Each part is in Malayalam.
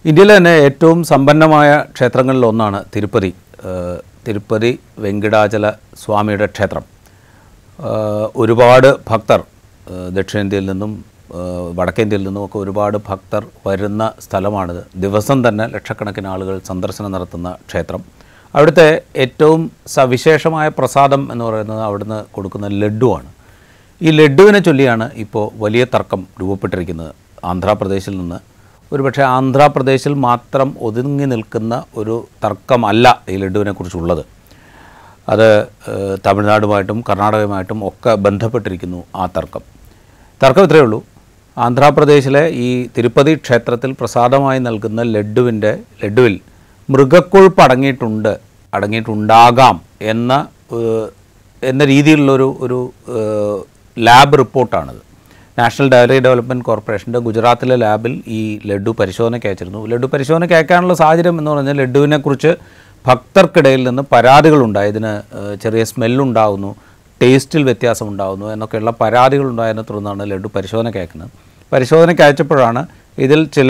ഇന്ത്യയിലെ തന്നെ ഏറ്റവും സമ്പന്നമായ ക്ഷേത്രങ്ങളിൽ ഒന്നാണ് തിരുപ്പതി ഏഹ് തിരുപ്പതി വെങ്കിടാചല സ്വാമിയുടെ ക്ഷേത്രം ഏഹ് ഒരുപാട് ഭക്തർ ഏഹ് ദക്ഷിണേന്ത്യയിൽ നിന്നും ഏഹ് വടക്കേന്ത്യയിൽ നിന്നും ഒക്കെ ഒരുപാട് ഭക്തർ വരുന്ന സ്ഥലമാണിത് ദിവസം തന്നെ ലക്ഷക്കണക്കിന് ആളുകൾ സന്ദർശനം നടത്തുന്ന ക്ഷേത്രം അവിടുത്തെ ഏറ്റവും സവിശേഷമായ പ്രസാദം എന്ന് പറയുന്നത് അവിടുന്ന് കൊടുക്കുന്ന ലഡുവാണ് ഈ ലഡുവിനെ ചൊല്ലിയാണ് ഇപ്പോൾ വലിയ തർക്കം രൂപപ്പെട്ടിരിക്കുന്നത് ആന്ധ്രാപ്രദേശിൽ നിന്ന് ഒരുപക്ഷെ ആന്ധ്രാപ്രദേശിൽ മാത്രം ഒതുങ്ങി നിൽക്കുന്ന ഒരു തർക്കമല്ല ഈ ലഡുവിനെക്കുറിച്ചുള്ളത് അത് ഏഹ്, തമിഴ്നാടുമായിട്ടും കർണാടകയുമായിട്ടും ഒക്കെ ബന്ധപ്പെട്ടിരിക്കുന്നു ആ തർക്കം തർക്കം ഇത്രയേ ഉള്ളൂ ആന്ധ്രാപ്രദേശിലെ ഈ തിരുപ്പതി ക്ഷേത്രത്തിൽ പ്രസാദമായി നൽകുന്ന ലഡുവിൻ്റെ ലഡുവിൽ മൃഗക്കൊഴുപ്പ് അടങ്ങിയിട്ടുണ്ട് അടങ്ങിയിട്ടുണ്ടാകാം എന്ന ഏഹ്, എന്ന രീതിയിലുള്ളൊരു ഒരു ഏഹ്, ലാബ് റിപ്പോർട്ടാണിത് നാഷണൽ ഡയറി ഡെവലപ്മെൻറ്റ് കോർപ്പറേഷൻ്റെ ഗുജറാത്തിലെ ലാബിൽ ഈ ലഡു പരിശോധനയ്ക്ക് അയച്ചിരുന്നു ലഡു പരിശോധനയ്ക്ക് അയക്കാനുള്ള സാഹചര്യം എന്ന് പറഞ്ഞാൽ ലഡുവിനെക്കുറിച്ച് ഭക്തർക്കിടയിൽ നിന്ന് പരാതികളുണ്ടായി ഇതിന് ഏഹ്, ചെറിയ സ്മെല്ലുണ്ടാകുന്നു ടേസ്റ്റിൽ വ്യത്യാസം ഉണ്ടാകുന്നു എന്നൊക്കെയുള്ള പരാതികളുണ്ടായതിനെ തുടർന്നാണ് ലഡു പരിശോധനയ്ക്ക് അയക്കുന്നത് പരിശോധനയ്ക്ക് അയച്ചപ്പോഴാണ് ഇതിൽ ചില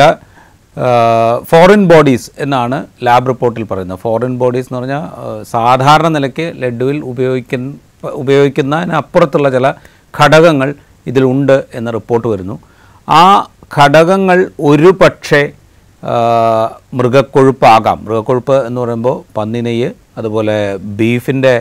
ഫോറിൻ ബോഡീസ് എന്നാണ് ലാബ് റിപ്പോർട്ടിൽ പറയുന്നത് ഫോറിൻ ബോഡീസ് എന്ന് പറഞ്ഞാൽ ഏഹ്, സാധാരണ നിലയ്ക്ക് ലഡുവിൽ ഉപയോഗിക്കുന്ന ഉപയോഗിക്കുന്നതിനപ്പുറത്തുള്ള ചില ഘടകങ്ങൾ ഇതിലുണ്ട് എന്ന റിപ്പോർട്ട് വരുന്നു ആ ഘടകങ്ങൾ ഒരു പക്ഷേ ആ, മൃഗക്കൊഴുപ്പാകാം മൃഗക്കൊഴുപ്പ് എന്ന് പറയുമ്പോൾ പന്നി നെയ്യ് അതുപോലെ ബീഫിൻ്റെ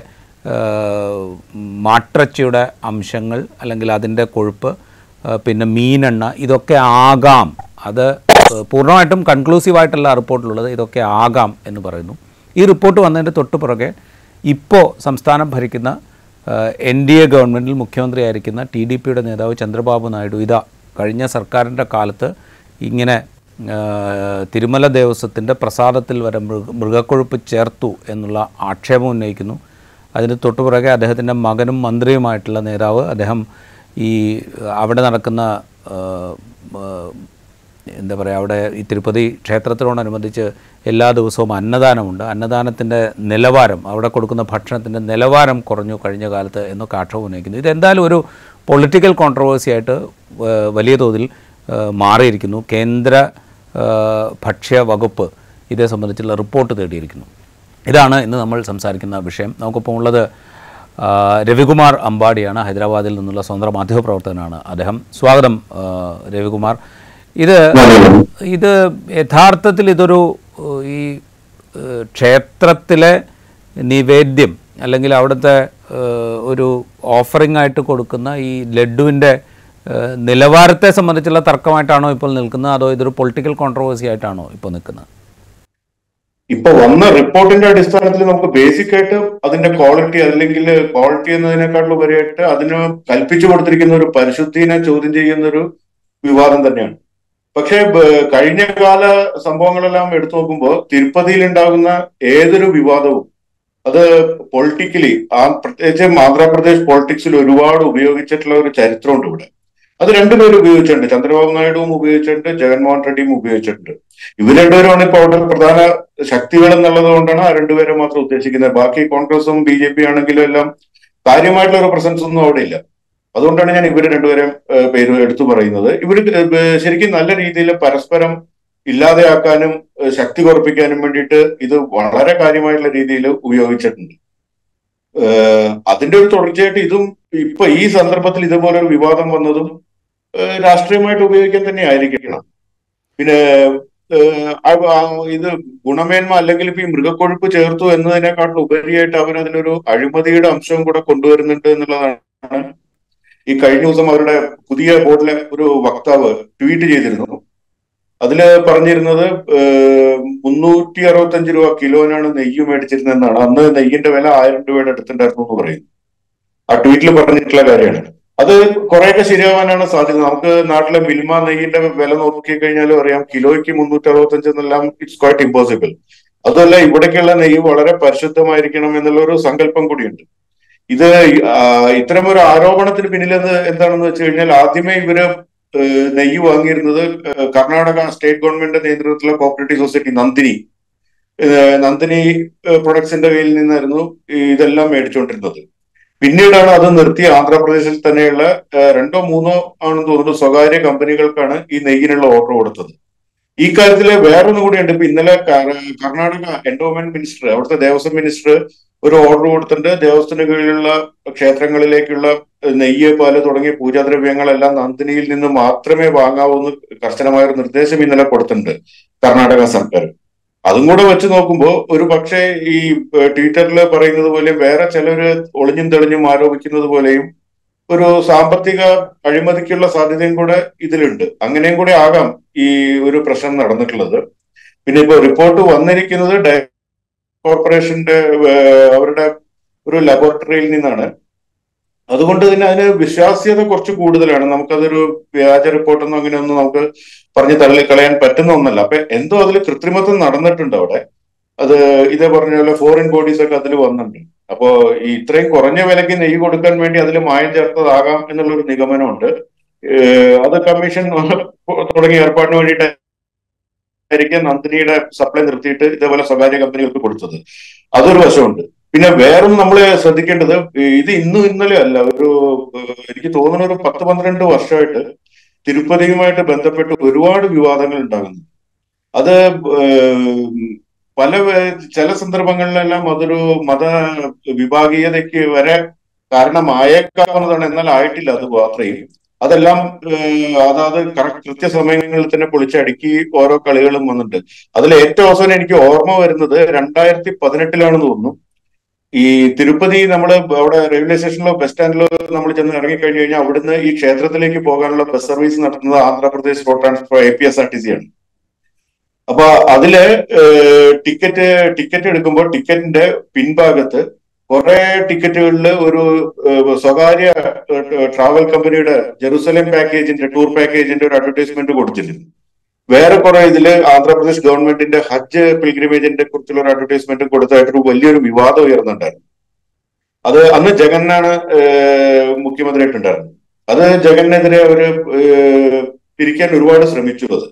മാട്ടിറച്ചിയുടെ അംശങ്ങൾ അല്ലെങ്കിൽ അതിൻ്റെ കൊഴുപ്പ് ആ, പിന്നെ മീനെണ്ണ ഇതൊക്കെ ആകാം അത് പൂർണ്ണമായിട്ടും കൺക്ലൂസീവ് ആയിട്ടുള്ള റിപ്പോർട്ടിലുള്ളത് ഇതൊക്കെ ആകാം എന്ന് പറയുന്നു ഈ റിപ്പോർട്ട് വന്നതിൻ്റെ തൊട്ട് പുറകെ ഇപ്പോൾ സംസ്ഥാനം ഭരിക്കുന്ന എൻ ഡി എ ഗവൺമെൻറ്റിൽ മുഖ്യമന്ത്രിയായിരിക്കുന്ന ടി ഡി പിയുടെ നേതാവ് ചന്ദ്രബാബു നായിഡു ഇതാ കഴിഞ്ഞ സർക്കാരിൻ്റെ കാലത്ത് ഇങ്ങനെ ആ, തിരുമല ദേവസ്വത്തിൻ്റെ പ്രസാദത്തിൽ വരെ മൃഗ മൃഗക്കൊഴുപ്പ് ചേർത്തു എന്നുള്ള ആക്ഷേപം ഉന്നയിക്കുന്നു അതിന് തൊട്ടുപുറകെ അദ്ദേഹത്തിൻ്റെ മകനും മന്ത്രിയുമായിട്ടുള്ള നേതാവ് അദ്ദേഹം ഈ അവിടെ നടക്കുന്ന ആ, ആ, എന്താ പറയുക അവിടെ ഈ തിരുപ്പതി ക്ഷേത്രത്തിനോടനുബന്ധിച്ച് എല്ലാ ദിവസവും അന്നദാനമുണ്ട് അന്നദാനത്തിൻ്റെ നിലവാരം അവിടെ കൊടുക്കുന്ന ഭക്ഷണത്തിൻ്റെ നിലവാരം കുറഞ്ഞു കഴിഞ്ഞ കാലത്ത് എന്നൊക്കെ ആക്ഷേപം ഉന്നയിക്കുന്നു ഇതെന്തായാലും ഒരു പൊളിറ്റിക്കൽ കോൺട്രവേഴ്സി ആയിട്ട് ഏഹ്, വലിയ തോതിൽ ഏഹ്, മാറിയിരിക്കുന്നു കേന്ദ്ര ഏഹ്, ഭക്ഷ്യ വകുപ്പ് ഇതേ സംബന്ധിച്ചുള്ള റിപ്പോർട്ട് തേടിയിരിക്കുന്നു ഇതാണ് ഇന്ന് നമ്മൾ സംസാരിക്കുന്ന വിഷയം നമുക്കിപ്പോൾ ഉള്ളത് ആ, രവികുമാർ അമ്പാടിയാണ് ഹൈദരാബാദിൽ നിന്നുള്ള സ്വതന്ത്ര മാധ്യമപ്രവർത്തകനാണ് അദ്ദേഹം സ്വാഗതം ആ, രവികുമാർ ഇത് ഇത് യഥാർത്ഥത്തിൽ ഇതൊരു ഏഹ്, ഈ ഏഹ്, ക്ഷേത്രത്തിലെ നിവേദ്യം അല്ലെങ്കിൽ അവിടുത്തെ ഏഹ്, ഒരു ഓഫറിംഗ് ആയിട്ട് കൊടുക്കുന്ന ഈ ലഡുവിൻ്റെ ഏഹ്, നിലവാരത്തെ സംബന്ധിച്ചുള്ള തർക്കമായിട്ടാണോ ഇപ്പോൾ നിൽക്കുന്നത് അതോ ഇതൊരു പൊളിറ്റിക്കൽ കോൺട്രവേഴ്സി ആയിട്ടാണോ ഇപ്പോൾ നിൽക്കുന്നത് ഇപ്പൊ വന്ന റിപ്പോർട്ടിന്റെ അടിസ്ഥാനത്തിൽ നമുക്ക് ബേസിക് ആയിട്ട് അതിന്റെ ക്വാളിറ്റി അല്ലെങ്കിൽ ക്വാളിറ്റി എന്നതിനേക്കാളും ഉപരിയായിട്ട് അതിന് കൽപ്പിച്ചു കൊടുത്തിരിക്കുന്ന ഒരു പരിശുദ്ധിനെ ചോദ്യം ചെയ്യുന്ന ഒരു വിവാദം തന്നെയാണ് പക്ഷേ ബ- കഴിഞ്ഞ കാല സംഭവങ്ങളെല്ലാം എടുത്തു നോക്കുമ്പോൾ തിരുപ്പതിയിൽ ഉണ്ടാകുന്ന ഏതൊരു വിവാദവും അത് പൊളിറ്റിക്കലി ആ പ്രത്യേകിച്ച് ആന്ധ്രാപ്രദേശ് പൊളിറ്റിക്സിൽ ഒരുപാട് ഉപയോഗിച്ചിട്ടുള്ള ഒരു ചരിത്രമുണ്ട് ഇവിടെ അത് രണ്ടുപേരും ഉപയോഗിച്ചിട്ടുണ്ട് ചന്ദ്രബാബു നായിഡുവും ഉപയോഗിച്ചിട്ടുണ്ട് ജഗൻമോഹൻ റെഡ്ഡിയും ഉപയോഗിച്ചിട്ടുണ്ട് ഇവർ രണ്ടുപേരുമാണ് ഇപ്പോൾ അവിടെ പ്രധാന ശക്തികൾ എന്നുള്ളത് കൊണ്ടാണ് ആ രണ്ടുപേരെ മാത്രം ഉദ്ദേശിക്കുന്നത് ബാക്കി കോൺഗ്രസും ബി ജെ പി ആണെങ്കിലും എല്ലാം കാര്യമായിട്ടുള്ള ഒരു പ്രസൻസ് ഒന്നും അവിടെ ഇല്ല അതുകൊണ്ടാണ് ഞാൻ ഇവർ രണ്ടുപേരും ഏഹ്, പേര് എടുത്തു പറയുന്നത് ഇവർ ശരിക്കും നല്ല രീതിയിൽ പരസ്പരം ഇല്ലാതെയാക്കാനും ഏഹ്, ശക്തി കുറപ്പിക്കാനും വേണ്ടിയിട്ട് ഇത് വളരെ കാര്യമായിട്ടുള്ള രീതിയിൽ ഉപയോഗിച്ചിട്ടുണ്ട് ഏഹ്, അതിന്റെ ഒരു തുടർച്ചയായിട്ട് ഇതും ഇപ്പൊ ഈ സന്ദർഭത്തിൽ ഇതുപോലെ ഒരു വിവാദം വന്നതും ഏഹ്, രാഷ്ട്രീയമായിട്ട് ഉപയോഗിക്കാൻ തന്നെ ആയിരിക്കണം പിന്നെ ഏഹ്, ആ- ആ ഇത് ഗുണമേന്മ അല്ലെങ്കിൽ ഇപ്പൊ ഈ മൃഗക്കൊഴുപ്പ് ചേർത്തു എന്നതിനെക്കാട്ടിൽ ഉപരിയായിട്ട് അവർ അതിലൊരു അഴിമതിയുടെ അംശവും കൂടെ കൊണ്ടുവരുന്നുണ്ട് എന്നുള്ളതാണ് ഈ കഴിഞ്ഞ ദിവസം അവരുടെ പുതിയ ബോർഡിലെ ഒരു വക്താവ് ട്വീറ്റ് ചെയ്തിരുന്നു അതില് പറഞ്ഞിരുന്നത് ഏഹ്, മുന്നൂറ്റി അറുപത്തഞ്ച് രൂപ കിലോനാണ് നെയ്യ് മേടിച്ചിരുന്നതെന്നാണ് അന്ന് നെയ്യിന്റെ വില ആയിരം രൂപയുടെ അടുത്തുണ്ടായിരുന്നു എന്ന് പറയുന്നു ആ ട്വീറ്റിൽ പറഞ്ഞിട്ടുള്ള കാര്യമാണ് അത് കുറെയൊക്കെ ശരിയാവാനാണ് സാധ്യത നമുക്ക് നാട്ടിലെ മിൽമ നെയ്യിന്റെ വില നോക്കി കഴിഞ്ഞാലും അറിയാം കിലോയ്ക്ക് മുന്നൂറ്റി അറുപത്തഞ്ച് എന്നെല്ലാം ഇറ്റ്സ് ക്വൈറ്റ് ഇമ്പോസിബിൾ അതുമല്ല ഇവിടേക്കുള്ള നെയ്യ് വളരെ പരിശുദ്ധമായിരിക്കണം എന്നുള്ള ഒരു സങ്കല്പം കൂടിയുണ്ട് ഇത് ആ, ഇത്തരം ഒരു ആരോപണത്തിന് പിന്നിൽ എന്ത് എന്താണെന്ന് വെച്ച് കഴിഞ്ഞാൽ ആദ്യമേ ഇവര് ഏഹ്, നെയ്യ് വാങ്ങിയിരുന്നത് ഏഹ്, കർണാടക സ്റ്റേറ്റ് ഗവൺമെന്റിന്റെ നേതൃത്വത്തിലുള്ള കോപ്പറേറ്റീവ് സൊസൈറ്റി നന്ദിനി ഏഹ്, നന്ദിനി പ്രൊഡക്ട്സിന്റെ കയ്യിൽ നിന്നായിരുന്നു ഇതെല്ലാം മേടിച്ചുകൊണ്ടിരുന്നത് പിന്നീടാണ് അത് നിർത്തി ആന്ധ്രാപ്രദേശിൽ തന്നെയുള്ള ഏഹ്, രണ്ടോ മൂന്നോ ആണെന്ന് തോന്നുന്നു സ്വകാര്യ കമ്പനികൾക്കാണ് ഈ നെയ്യിനുള്ള ഓർഡർ കൊടുത്തത് ഈ കാര്യത്തിൽ വേറൊന്നും കൂടിയുണ്ട് ഇപ്പൊ ഇന്നലെ കർ- കർണാടക എൻഡോമെന്റ് മിനിസ്റ്റർ അവിടുത്തെ ദേവസ്വം മിനിസ്റ്റർ ഒരു ഓർഡർ കൊടുത്തിട്ടുണ്ട് ദേവസ്വത്തിന് കീഴിലുള്ള ക്ഷേത്രങ്ങളിലേക്കുള്ള നെയ്യ് പാല് തുടങ്ങിയ പൂജാദ്രവ്യങ്ങളെല്ലാം നന്ദിനിയിൽ നിന്ന് മാത്രമേ വാങ്ങാവൂ എന്ന് കർശനമായ ഒരു നിർദ്ദേശം ഇന്നലെ കൊടുത്തിട്ടുണ്ട് കർണാടക സർക്കാർ അതും കൂടെ വെച്ച് നോക്കുമ്പോൾ ഒരു പക്ഷേ ഈ ഏഹ്, ട്വിറ്ററിൽ പറയുന്നത് പോലെയും വേറെ ചിലര് ഒളിഞ്ഞും തെളിഞ്ഞും ആരോപിക്കുന്നത് പോലെയും ഒരു സാമ്പത്തിക അഴിമതിക്കുള്ള സാധ്യതയും കൂടെ ഇതിലുണ്ട് അങ്ങനെയും കൂടെ ആകാം ഈ ഒരു പ്രശ്നം നടന്നിട്ടുള്ളത് പിന്നെ ഇപ്പൊ റിപ്പോർട്ട് വന്നിരിക്കുന്നത് ഡയ കോർപ്പറേഷന്റെ ഏഹ്, അവരുടെ ഒരു ലബോറട്ടറിയിൽ നിന്നാണ് അതുകൊണ്ട് തന്നെ അതിന് വിശ്വാസ്യത കുറച്ച് കൂടുതലാണ് നമുക്കതൊരു വ്യാജ റിപ്പോർട്ടൊന്നും അങ്ങനെയൊന്നും നമുക്ക് പറഞ്ഞ് തള്ളിക്കളയാൻ പറ്റുന്ന ഒന്നല്ല അപ്പൊ എന്തോ അതിൽ കൃത്രിമത്വം നടന്നിട്ടുണ്ട് അവിടെ അത് ഇതേ പറഞ്ഞ പോലെ ഫോറിൻ ബോഡീസ് ഒക്കെ അതിൽ വന്നിട്ടുണ്ട് അപ്പോ ഈ ഇത്രയും കുറഞ്ഞ വിലയ്ക്ക് നെയ്യ് കൊടുക്കാൻ വേണ്ടി അതിൽ മായം ചേർത്തതാകാം എന്നുള്ളൊരു നിഗമനമുണ്ട് ഏഹ് അത് കമ്മീഷൻ തുടങ്ങിയ ഏർപ്പാടിന് വേണ്ടിയിട്ടായിരിക്കും നന്ദിനിയുടെ സപ്ലൈ നിർത്തിയിട്ട് ഇതേപോലെ സ്വകാര്യ കമ്പനികൾക്ക് കൊടുത്തത് അതൊരു വശമുണ്ട് പിന്നെ വേറൊന്നും നമ്മൾ ശ്രദ്ധിക്കേണ്ടത് ഇത് ഇന്നും ഇന്നലെ അല്ല ഒരു ഏഹ് എനിക്ക് തോന്നുന്ന ഒരു പത്ത് പന്ത്രണ്ട് വർഷമായിട്ട് തിരുപ്പതിയുമായിട്ട് ബന്ധപ്പെട്ട് ഒരുപാട് വിവാദങ്ങൾ ഉണ്ടാകുന്നു അത് ഏഹ് പല വേ- ചില സന്ദർഭങ്ങളിലെല്ലാം അതൊരു മത വിഭാഗീയതയ്ക്ക് വരെ കാരണമായേക്കാവുന്നതാണ് എന്നാൽ ആയിട്ടില്ല അത് അത്രയും അതെല്ലാം ഏഹ് അതാത് കറക്റ്റ് കൃത്യസമയങ്ങളിൽ തന്നെ പൊളിച്ചടുക്കി ഓരോ കളികളും വന്നിട്ടുണ്ട് അതിൽ ഏറ്റവും അവസാനം എനിക്ക് ഓർമ്മ വരുന്നത് രണ്ടായിരത്തി പതിനെട്ടിലാണെന്ന് തോന്നുന്നു ഈ തിരുപ്പതി നമ്മൾ അവിടെ റെയിൽവേ സ്റ്റേഷനിലോ ബസ് സ്റ്റാൻഡിലോ നമ്മൾ ചെന്ന് ഇറങ്ങിക്കഴിഞ്ഞു കഴിഞ്ഞാൽ അവിടുന്ന് ഈ ക്ഷേത്രത്തിലേക്ക് പോകാനുള്ള ബസ് സർവീസ് നടത്തുന്നത് Andhra Pradesh road transport A P S R T C ആണ് അപ്പൊ അതില് ടിക്കറ്റ് ടിക്കറ്റ് എടുക്കുമ്പോൾ ടിക്കറ്റിന്റെ പിൻഭാഗത്ത് കുറെ ടിക്കറ്റുകളിൽ ഒരു ഏഹ്, സ്വകാര്യ ഏഹ്, ട്രാവൽ കമ്പനിയുടെ ജെറുസലേം പാക്കേജിന്റെ ടൂർ പാക്കേജിന്റെ ഒരു അഡ്വർടൈസ്മെന്റ് കൊടുത്തിരുന്നു വേറെ കുറെ ഇതില് ആന്ധ്രാപ്രദേശ് ഗവൺമെന്റിന്റെ ഹജ്ജ് പിൽഗ്രിമേജിന്റെ കുറിച്ചുള്ള ഒരു അഡ്വർടൈസ്മെന്റ് കൊടുത്തായിട്ടൊരു വലിയൊരു വിവാദം ഉയർന്നുണ്ടായിരുന്നു അത് അന്ന് ജഗന്നാണ് ഏഹ്, മുഖ്യമന്ത്രിയായിട്ടുണ്ടായിരുന്നത് അത് ജഗനെതിരെ അവര് ഏഹ്, പിരിക്കാൻ ഒരുപാട് ശ്രമിച്ചു അത്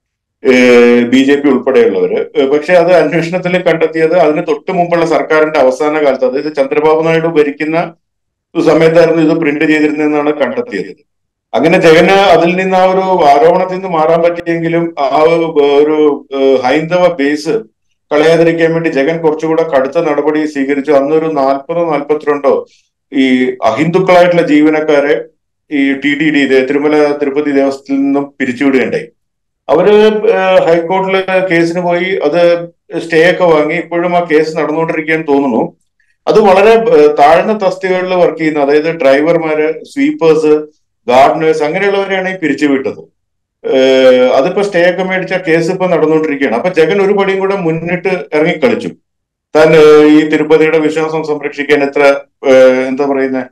ബി ജെ പി ഉൾപ്പെടെയുള്ളവര് ഏഹ് പക്ഷെ അത് അന്വേഷണത്തിൽ കണ്ടെത്തിയത് അതിന് തൊട്ട് മുമ്പുള്ള സർക്കാരിന്റെ അവസാന കാലത്ത് അതായത് ചന്ദ്രബാബു നായിഡു ഭരിക്കുന്ന സമയത്തായിരുന്നു ഇത് പ്രിന്റ് ചെയ്തിരുന്നതെന്നാണ് കണ്ടെത്തിയത് അങ്ങനെ ജഗന് അതിൽ നിന്ന് ആ ഒരു ആരോപണത്തിൽ നിന്ന് മാറാൻ പറ്റിയെങ്കിലും ആ ഒരു ഒരു ഏഹ് ഹൈന്ദവ ബേസ് കളയാതിരിക്കാൻ വേണ്ടി ജഗൻ കുറച്ചുകൂടെ കടുത്ത നടപടി സ്വീകരിച്ചു അന്നൊരു നാൽപ്പതോ നാൽപ്പത്തിരണ്ടോ ഈ അഹിന്ദുക്കളായിട്ടുള്ള ജീവനക്കാരെ ഈ T D D Tirumala Tirupati ദേവസ്ഥത്തിൽ നിന്നും പിരിച്ചുവിടുകയുണ്ടായി അവര് ഏഹ് ഹൈക്കോടതിയില് കേസിന് പോയി അത് സ്റ്റേ ഒക്കെ വാങ്ങി ഇപ്പോഴും ആ കേസ് നടന്നുകൊണ്ടിരിക്കുകയെന്ന് തോന്നുന്നു അത് വളരെ ഏഹ് താഴ്ന്ന തസ്തികകളിൽ വർക്ക് ചെയ്യുന്ന അതായത് ഡ്രൈവർമാര് സ്വീപ്പേഴ്സ് ഗാർഡനേഴ്സ് അങ്ങനെയുള്ളവരെയാണ് ഈ പിരിച്ചുവിട്ടത് ഏഹ് അതിപ്പോ സ്റ്റേ ഒക്കെ മേടിച്ച കേസ് ഇപ്പൊ നടന്നുകൊണ്ടിരിക്കുകയാണ് അപ്പൊ ജഗൻ ഒരു പടിയും കൂടെ മുന്നിട്ട് ഇറങ്ങിക്കളിച്ചു താൻ ഏഹ് ഈ തിരുപ്പതിയുടെ വിശ്വാസം സംരക്ഷിക്കാൻ എത്ര ഏഹ് എന്താ പറയുന്ന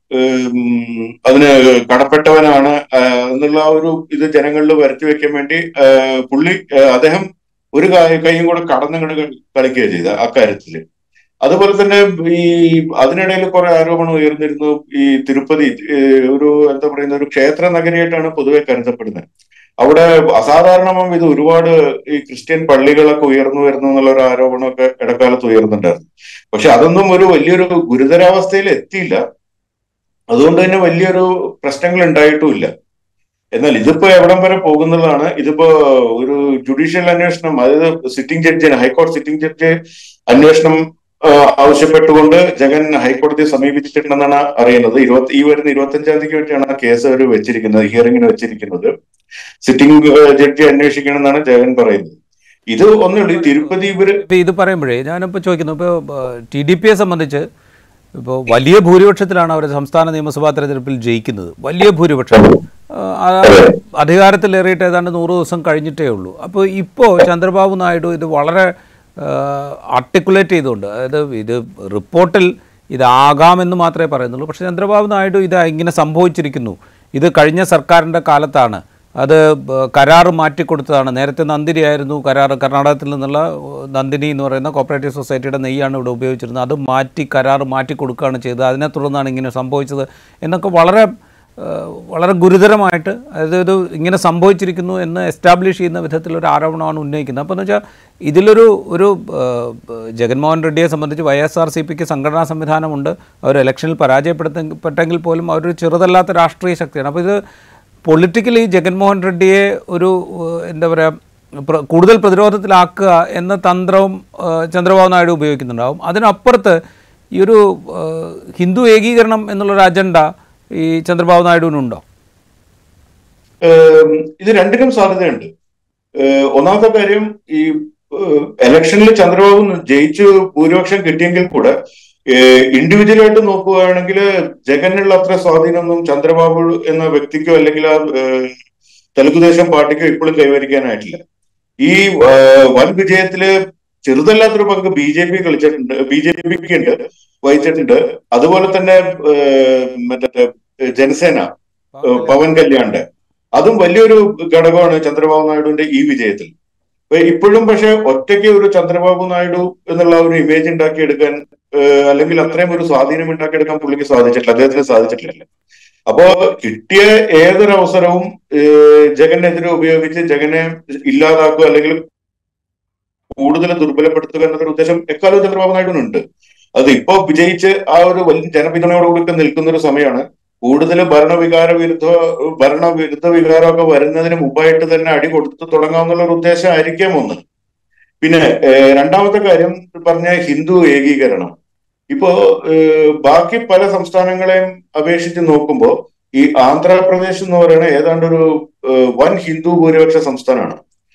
അതിന് കടപ്പെട്ടവനാണ് ആഹ് എന്നുള്ള ആ ഒരു ഇത് ജനങ്ങളിൽ വരുത്തി വെക്കാൻ വേണ്ടി ആഹ് പുള്ളി ആഹ് അദ്ദേഹം ഒരു കാ- കൈയും കൂടെ കടന്നു കളിക്കുക ചെയ്ത അക്കാര്യത്തില് അതുപോലെ തന്നെ ഈ അതിനിടയിൽ കുറെ ആരോപണം ഉയർന്നിരുന്നു ഈ തിരുപ്പതി ഏഹ് ഒരു എന്താ പറയുന്ന ഒരു ക്ഷേത്ര നഗരിയായിട്ടാണ് പൊതുവെ കരുതപ്പെടുന്നത് അവിടെ അസാധാരണമാം ഇത് ഒരുപാട് ഈ ക്രിസ്ത്യൻ പള്ളികളൊക്കെ ഉയർന്നു വരുന്നു എന്നുള്ള ഒരു ആരോപണമൊക്കെ ഇടക്കാലത്ത് ഉയർന്നിട്ടുണ്ടായിരുന്നു പക്ഷെ അതൊന്നും ഒരു വലിയൊരു ഗുരുതരാവസ്ഥയിൽ എത്തിയില്ല അതുകൊണ്ട് തന്നെ വലിയൊരു പ്രശ്നങ്ങൾ ഉണ്ടായിട്ടുമില്ല എന്നാൽ ഇതിപ്പോ എവിടം വരെ പോകുന്നതാണ് ഇതിപ്പോ ഒരു ജുഡീഷ്യൽ അന്വേഷണം അതായത് സിറ്റിംഗ് ജഡ്ജിന് ഹൈക്കോടതി സിറ്റിംഗ് ജഡ്ജി അന്വേഷണം ആ, ആവശ്യപ്പെട്ടുകൊണ്ട് ജഗൻ ഹൈക്കോടതിയെ സമീപിച്ചിട്ടുണ്ടെന്നാണ് അറിയുന്നത് ഇരുപത്തി ഈ വരുന്ന ഇരുപത്തി അഞ്ചാം തീയതിക്ക് വേണ്ടിയാണ് ആ കേസ് അവർ വെച്ചിരിക്കുന്നത് ഹിയറിംഗിന് വെച്ചിരിക്കുന്നത് സിറ്റിംഗ് ജഡ്ജി അന്വേഷിക്കണമെന്നാണ് ജഗൻ പറയുന്നത് ഇത് ഒന്നുള്ളൂ ഈ തിരുപ്പതി ഇവര് ഇപ്പോൾ ഇത് പറയുമ്പോഴേ ഞാനിപ്പോൾ ചോദിക്കുന്നു ഇപ്പോൾ ടി ഡി പിയെ സംബന്ധിച്ച് ഇപ്പോൾ വലിയ ഭൂരിപക്ഷത്തിലാണ് അവർ സംസ്ഥാന നിയമസഭാ തെരഞ്ഞെടുപ്പിൽ ജയിക്കുന്നത് വലിയ ഭൂരിപക്ഷം ആ, ആ, അധികാരത്തിലേറിയിട്ട് ഏതാണ്ട് നൂറ് ദിവസം കഴിഞ്ഞിട്ടേ ഉള്ളൂ അപ്പോൾ ഇപ്പോൾ ചന്ദ്രബാബു നായിഡു ഇത് വളരെ ആർട്ടിക്കുലേറ്റ് ചെയ്തുകൊണ്ട് അതായത് ഇത് റിപ്പോർട്ടിൽ ഇതാകാമെന്ന് മാത്രമേ പറയുന്നുള്ളൂ പക്ഷേ ചന്ദ്രബാബു നായിഡു ഇത് ഇങ്ങനെ സംഭവിച്ചിരിക്കുന്നു ഇത് കഴിഞ്ഞ സർക്കാരിൻ്റെ കാലത്താണ് അത് ബ- കരാറ് മാറ്റിക്കൊടുത്തതാണ് നേരത്തെ നന്ദിനി ആയിരുന്നു കരാറ് കർണാടകത്തിൽ നിന്നുള്ള ഏഹ്, നന്ദിനി എന്ന് പറയുന്ന കോപ്പറേറ്റീവ് സൊസൈറ്റിയുടെ നെയ്യാണ് ഇവിടെ ഉപയോഗിച്ചിരുന്നത് അത് മാറ്റി കരാറ് മാറ്റി കൊടുക്കുകയാണ് ചെയ്തത് അതിനെ തുടർന്നാണ് ഇങ്ങനെ സംഭവിച്ചത് എന്നൊക്കെ വളരെ ഏഹ്, വളരെ ഗുരുതരമായിട്ട് അതായത് ഇത് ഇങ്ങനെ സംഭവിച്ചിരിക്കുന്നു എന്ന് എസ്റ്റാബ്ലിഷ് ചെയ്യുന്ന വിധത്തിലൊരു ആരോപണമാണ് ഉന്നയിക്കുന്നത് അപ്പോൾ എന്ന് വെച്ചാൽ ഇതിലൊരു ഒരു ഏഹ്, ജഗൻമോഹൻ റെഡ്ഡിയെ സംബന്ധിച്ച് വൈ എസ് ആർ സി പിക്ക് സംഘടനാ സംവിധാനമുണ്ട് അവർ ഇലക്ഷനിൽ പരാജയപ്പെടുത്തപ്പെട്ടെങ്കിൽ പോലും അവരൊരു ചെറുതല്ലാത്ത രാഷ്ട്രീയ ശക്തിയാണ് അപ്പോൾ ഇത് പൊളിറ്റിക്കലി ജഗൻമോഹൻ റെഡ്ഡിയെ ഒരു ഏഹ്, എന്താ പറയുക പ്ര- കൂടുതൽ പ്രതിരോധത്തിലാക്കുക എന്ന തന്ത്രവും ആ, ചന്ദ്രബാബു നായിഡു ഉപയോഗിക്കുന്നുണ്ടാവും അതിനപ്പുറത്ത് ഈ ഒരു ആ, ഹിന്ദു ഏകീകരണം എന്നുള്ളൊരു അജണ്ട ഈ ചന്ദ്രബാബു നായിഡുവിനുണ്ടോ ഏഹ് ഇത് രണ്ടിനും സാധ്യതയുണ്ട് ഏഹ് ഒന്നാമത്തെ കാര്യം ഈ ഇലക്ഷനിൽ ചന്ദ്രബാബു ജയിച്ചു ഭൂരിപക്ഷം കിട്ടിയെങ്കിൽ കൂടെ ഇൻഡിവിജ്വൽ ആയിട്ട് നോക്കുകയാണെങ്കിൽ ജഗനുള്ള അത്ര സ്വാധീനമൊന്നും ചന്ദ്രബാബു എന്ന വ്യക്തിക്കോ അല്ലെങ്കിൽ ആ ഏഹ്, തെലുഗുദേശം പാർട്ടിക്കോ ഇപ്പോഴും കൈവരിക്കാനായിട്ടില്ല ഈ ഏഹ്, വൻ വിജയത്തില് ചെറുതല്ലാത്തൊരു പങ്ക് ബി ജെ പി കളിച്ചിട്ടുണ്ട് ബി ജെ പിക്ക് ഉണ്ട് വഹിച്ചിട്ടുണ്ട് അതുപോലെ തന്നെ ഏഹ്, മറ്റേ ജനസേന ഏഹ്, പവൻ കല്യാണിന്റെ അതും വലിയൊരു ഘടകമാണ് ചന്ദ്രബാബു നായിഡുവിന്റെ ഈ വിജയത്തിൽ അപ്പൊ ഇപ്പോഴും പക്ഷെ ഒറ്റയ്ക്ക് ഒരു ചന്ദ്രബാബു നായിഡു എന്നുള്ള ഒരു ഇമേജ് ഉണ്ടാക്കിയെടുക്കാൻ ഏഹ്, അല്ലെങ്കിൽ അത്രയും ഒരു സ്വാധീനം ഉണ്ടാക്കിയെടുക്കാൻ പുള്ളിക്ക് സാധിച്ചിട്ടില്ല അദ്ദേഹത്തിന് സാധിച്ചിട്ടില്ല അപ്പോ കിട്ടിയ ഏതൊരു അവസരവും ഏഹ്, ജഗനെതിരെ ഉപയോഗിച്ച് ജഗനെ ഇല്ലാതാക്കുക അല്ലെങ്കിൽ കൂടുതൽ ദുർബലപ്പെടുത്തുക എന്നൊരു ഉദ്ദേശം എക്കാലവും ചന്ദ്രബാബു നായിഡുവിനുണ്ട് അത് ഇപ്പോ വിജയിച്ച് ആ ഒരു വലിയ ജനപിന്തുണയോടുകൂടി നിൽക്കുന്ന ഒരു സമയമാണ് കൂടുതൽ ഭരണവികാര വിരുദ്ധ ഭരണവിരുദ്ധ വികാരമൊക്കെ വരുന്നതിന് മുമ്പായിട്ട് തന്നെ അടി കൊടുത്തു തുടങ്ങാമെന്നുള്ള ഒരു ഉദ്ദേശമായിരിക്കാം ഒന്ന് പിന്നെ ഏഹ്, രണ്ടാമത്തെ കാര്യം പറഞ്ഞ ഹിന്ദു ഏകീകരണം ഇപ്പോ ഏഹ്, ബാക്കി പല സംസ്ഥാനങ്ങളെയും അപേക്ഷിച്ച് നോക്കുമ്പോൾ ഈ ആന്ധ്രാപ്രദേശ് എന്ന് പറയുന്ന ഏതാണ്ട് ഒരു ഏഹ്, വൻ ഹിന്ദു ഭൂരിപക്ഷ സംസ്ഥാനമാണ്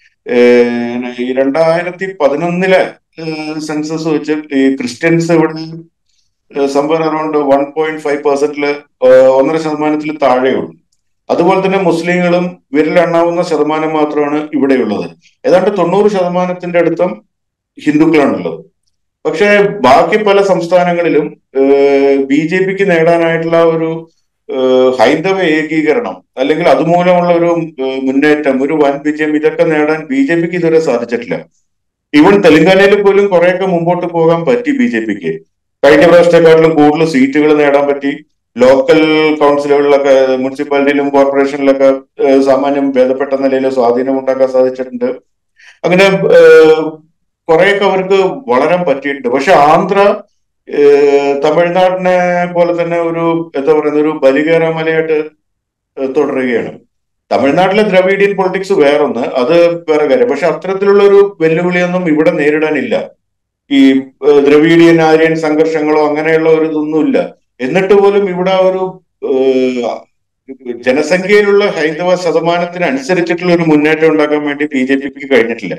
ഏഹ്, ഈ രണ്ടായിരത്തി പതിനൊന്നിലെ സെൻസസ് വെച്ച് ഈ ക്രിസ്ത്യൻസ് ഇവിടെ സംഭവം അറൗണ്ട് വൺ പോയിന്റ് ഫൈവ് പെർസെന്റില് ഒന്നര ശതമാനത്തിൽ താഴെയുള്ളൂ അതുപോലെ തന്നെ മുസ്ലിങ്ങളും വിരലെണ്ണാവുന്ന ശതമാനം മാത്രമാണ് ഇവിടെയുള്ളത് ഏതാണ്ട് തൊണ്ണൂറ് ശതമാനത്തിന്റെ അടുത്തും ഹിന്ദുക്കളാണുള്ളത് പക്ഷേ ബാക്കി പല സംസ്ഥാനങ്ങളിലും ബി ജെ പിക്ക് നേടാനായിട്ടുള്ള ഒരു ഏഹ്, ഹൈന്ദവ ഏകീകരണം അല്ലെങ്കിൽ അതുമൂലമുള്ള ഒരു ഏഹ്, മുന്നേറ്റം ഒരു വൻ വിജയം ഇതൊക്കെ നേടാൻ ബി ജെ പിക്ക് ഇതുവരെ സാധിച്ചിട്ടില്ല ഈവൻ തെലങ്കാനയിൽ പോലും കുറെയൊക്കെ മുമ്പോട്ട് പോകാൻ പറ്റി ബി ജെ പിക്ക് കഴിഞ്ഞ പ്രാവശ്യത്തെക്കാട്ടിലും കൂടുതൽ സീറ്റുകൾ നേടാൻ പറ്റി ലോക്കൽ കൗൺസിലുകളിലൊക്കെ മുനിസിപ്പാലിറ്റിയിലും കോർപ്പറേഷനിലൊക്കെ ഏഹ്, സാമാന്യം ഭേദപ്പെട്ട നിലയിൽ സ്വാധീനം ഉണ്ടാക്കാൻ സാധിച്ചിട്ടുണ്ട് അങ്ങനെ ഏഹ്, കുറെയൊക്കെ അവർക്ക് വളരാൻ പറ്റിയിട്ടുണ്ട് പക്ഷെ ആന്ധ്ര ഏഹ്, തമിഴ്നാടിനെ പോലെ തന്നെ ഒരു എന്താ പറയുന്ന ഒരു ബലികേറാമലയായിട്ട് ഏഹ്, തുടരുകയാണ് തമിഴ്നാട്ടിലെ ദ്രവീഡിയൻ പൊളിറ്റിക്സ് വേറൊന്ന് അത് വേറെ കാര്യം പക്ഷെ അത്തരത്തിലുള്ള ഒരു വെല്ലുവിളിയൊന്നും ഇവിടെ നേരിടാനില്ല ഈ ഏഹ്, ദ്രവീഡിയൻ ആര്യൻ സംഘർഷങ്ങളോ അങ്ങനെയുള്ള ഒരു ഇതൊന്നുമില്ല എന്നിട്ട് പോലും ഇവിടെ ഒരു ഏഹ്, ജനസംഖ്യയിലുള്ള ഹൈന്ദവ ശതമാനത്തിന് അനുസരിച്ചിട്ടുള്ള ഒരു മുന്നേറ്റം ഉണ്ടാക്കാൻ വേണ്ടി ബി ജെ പിക്ക് കഴിഞ്ഞിട്ടില്ല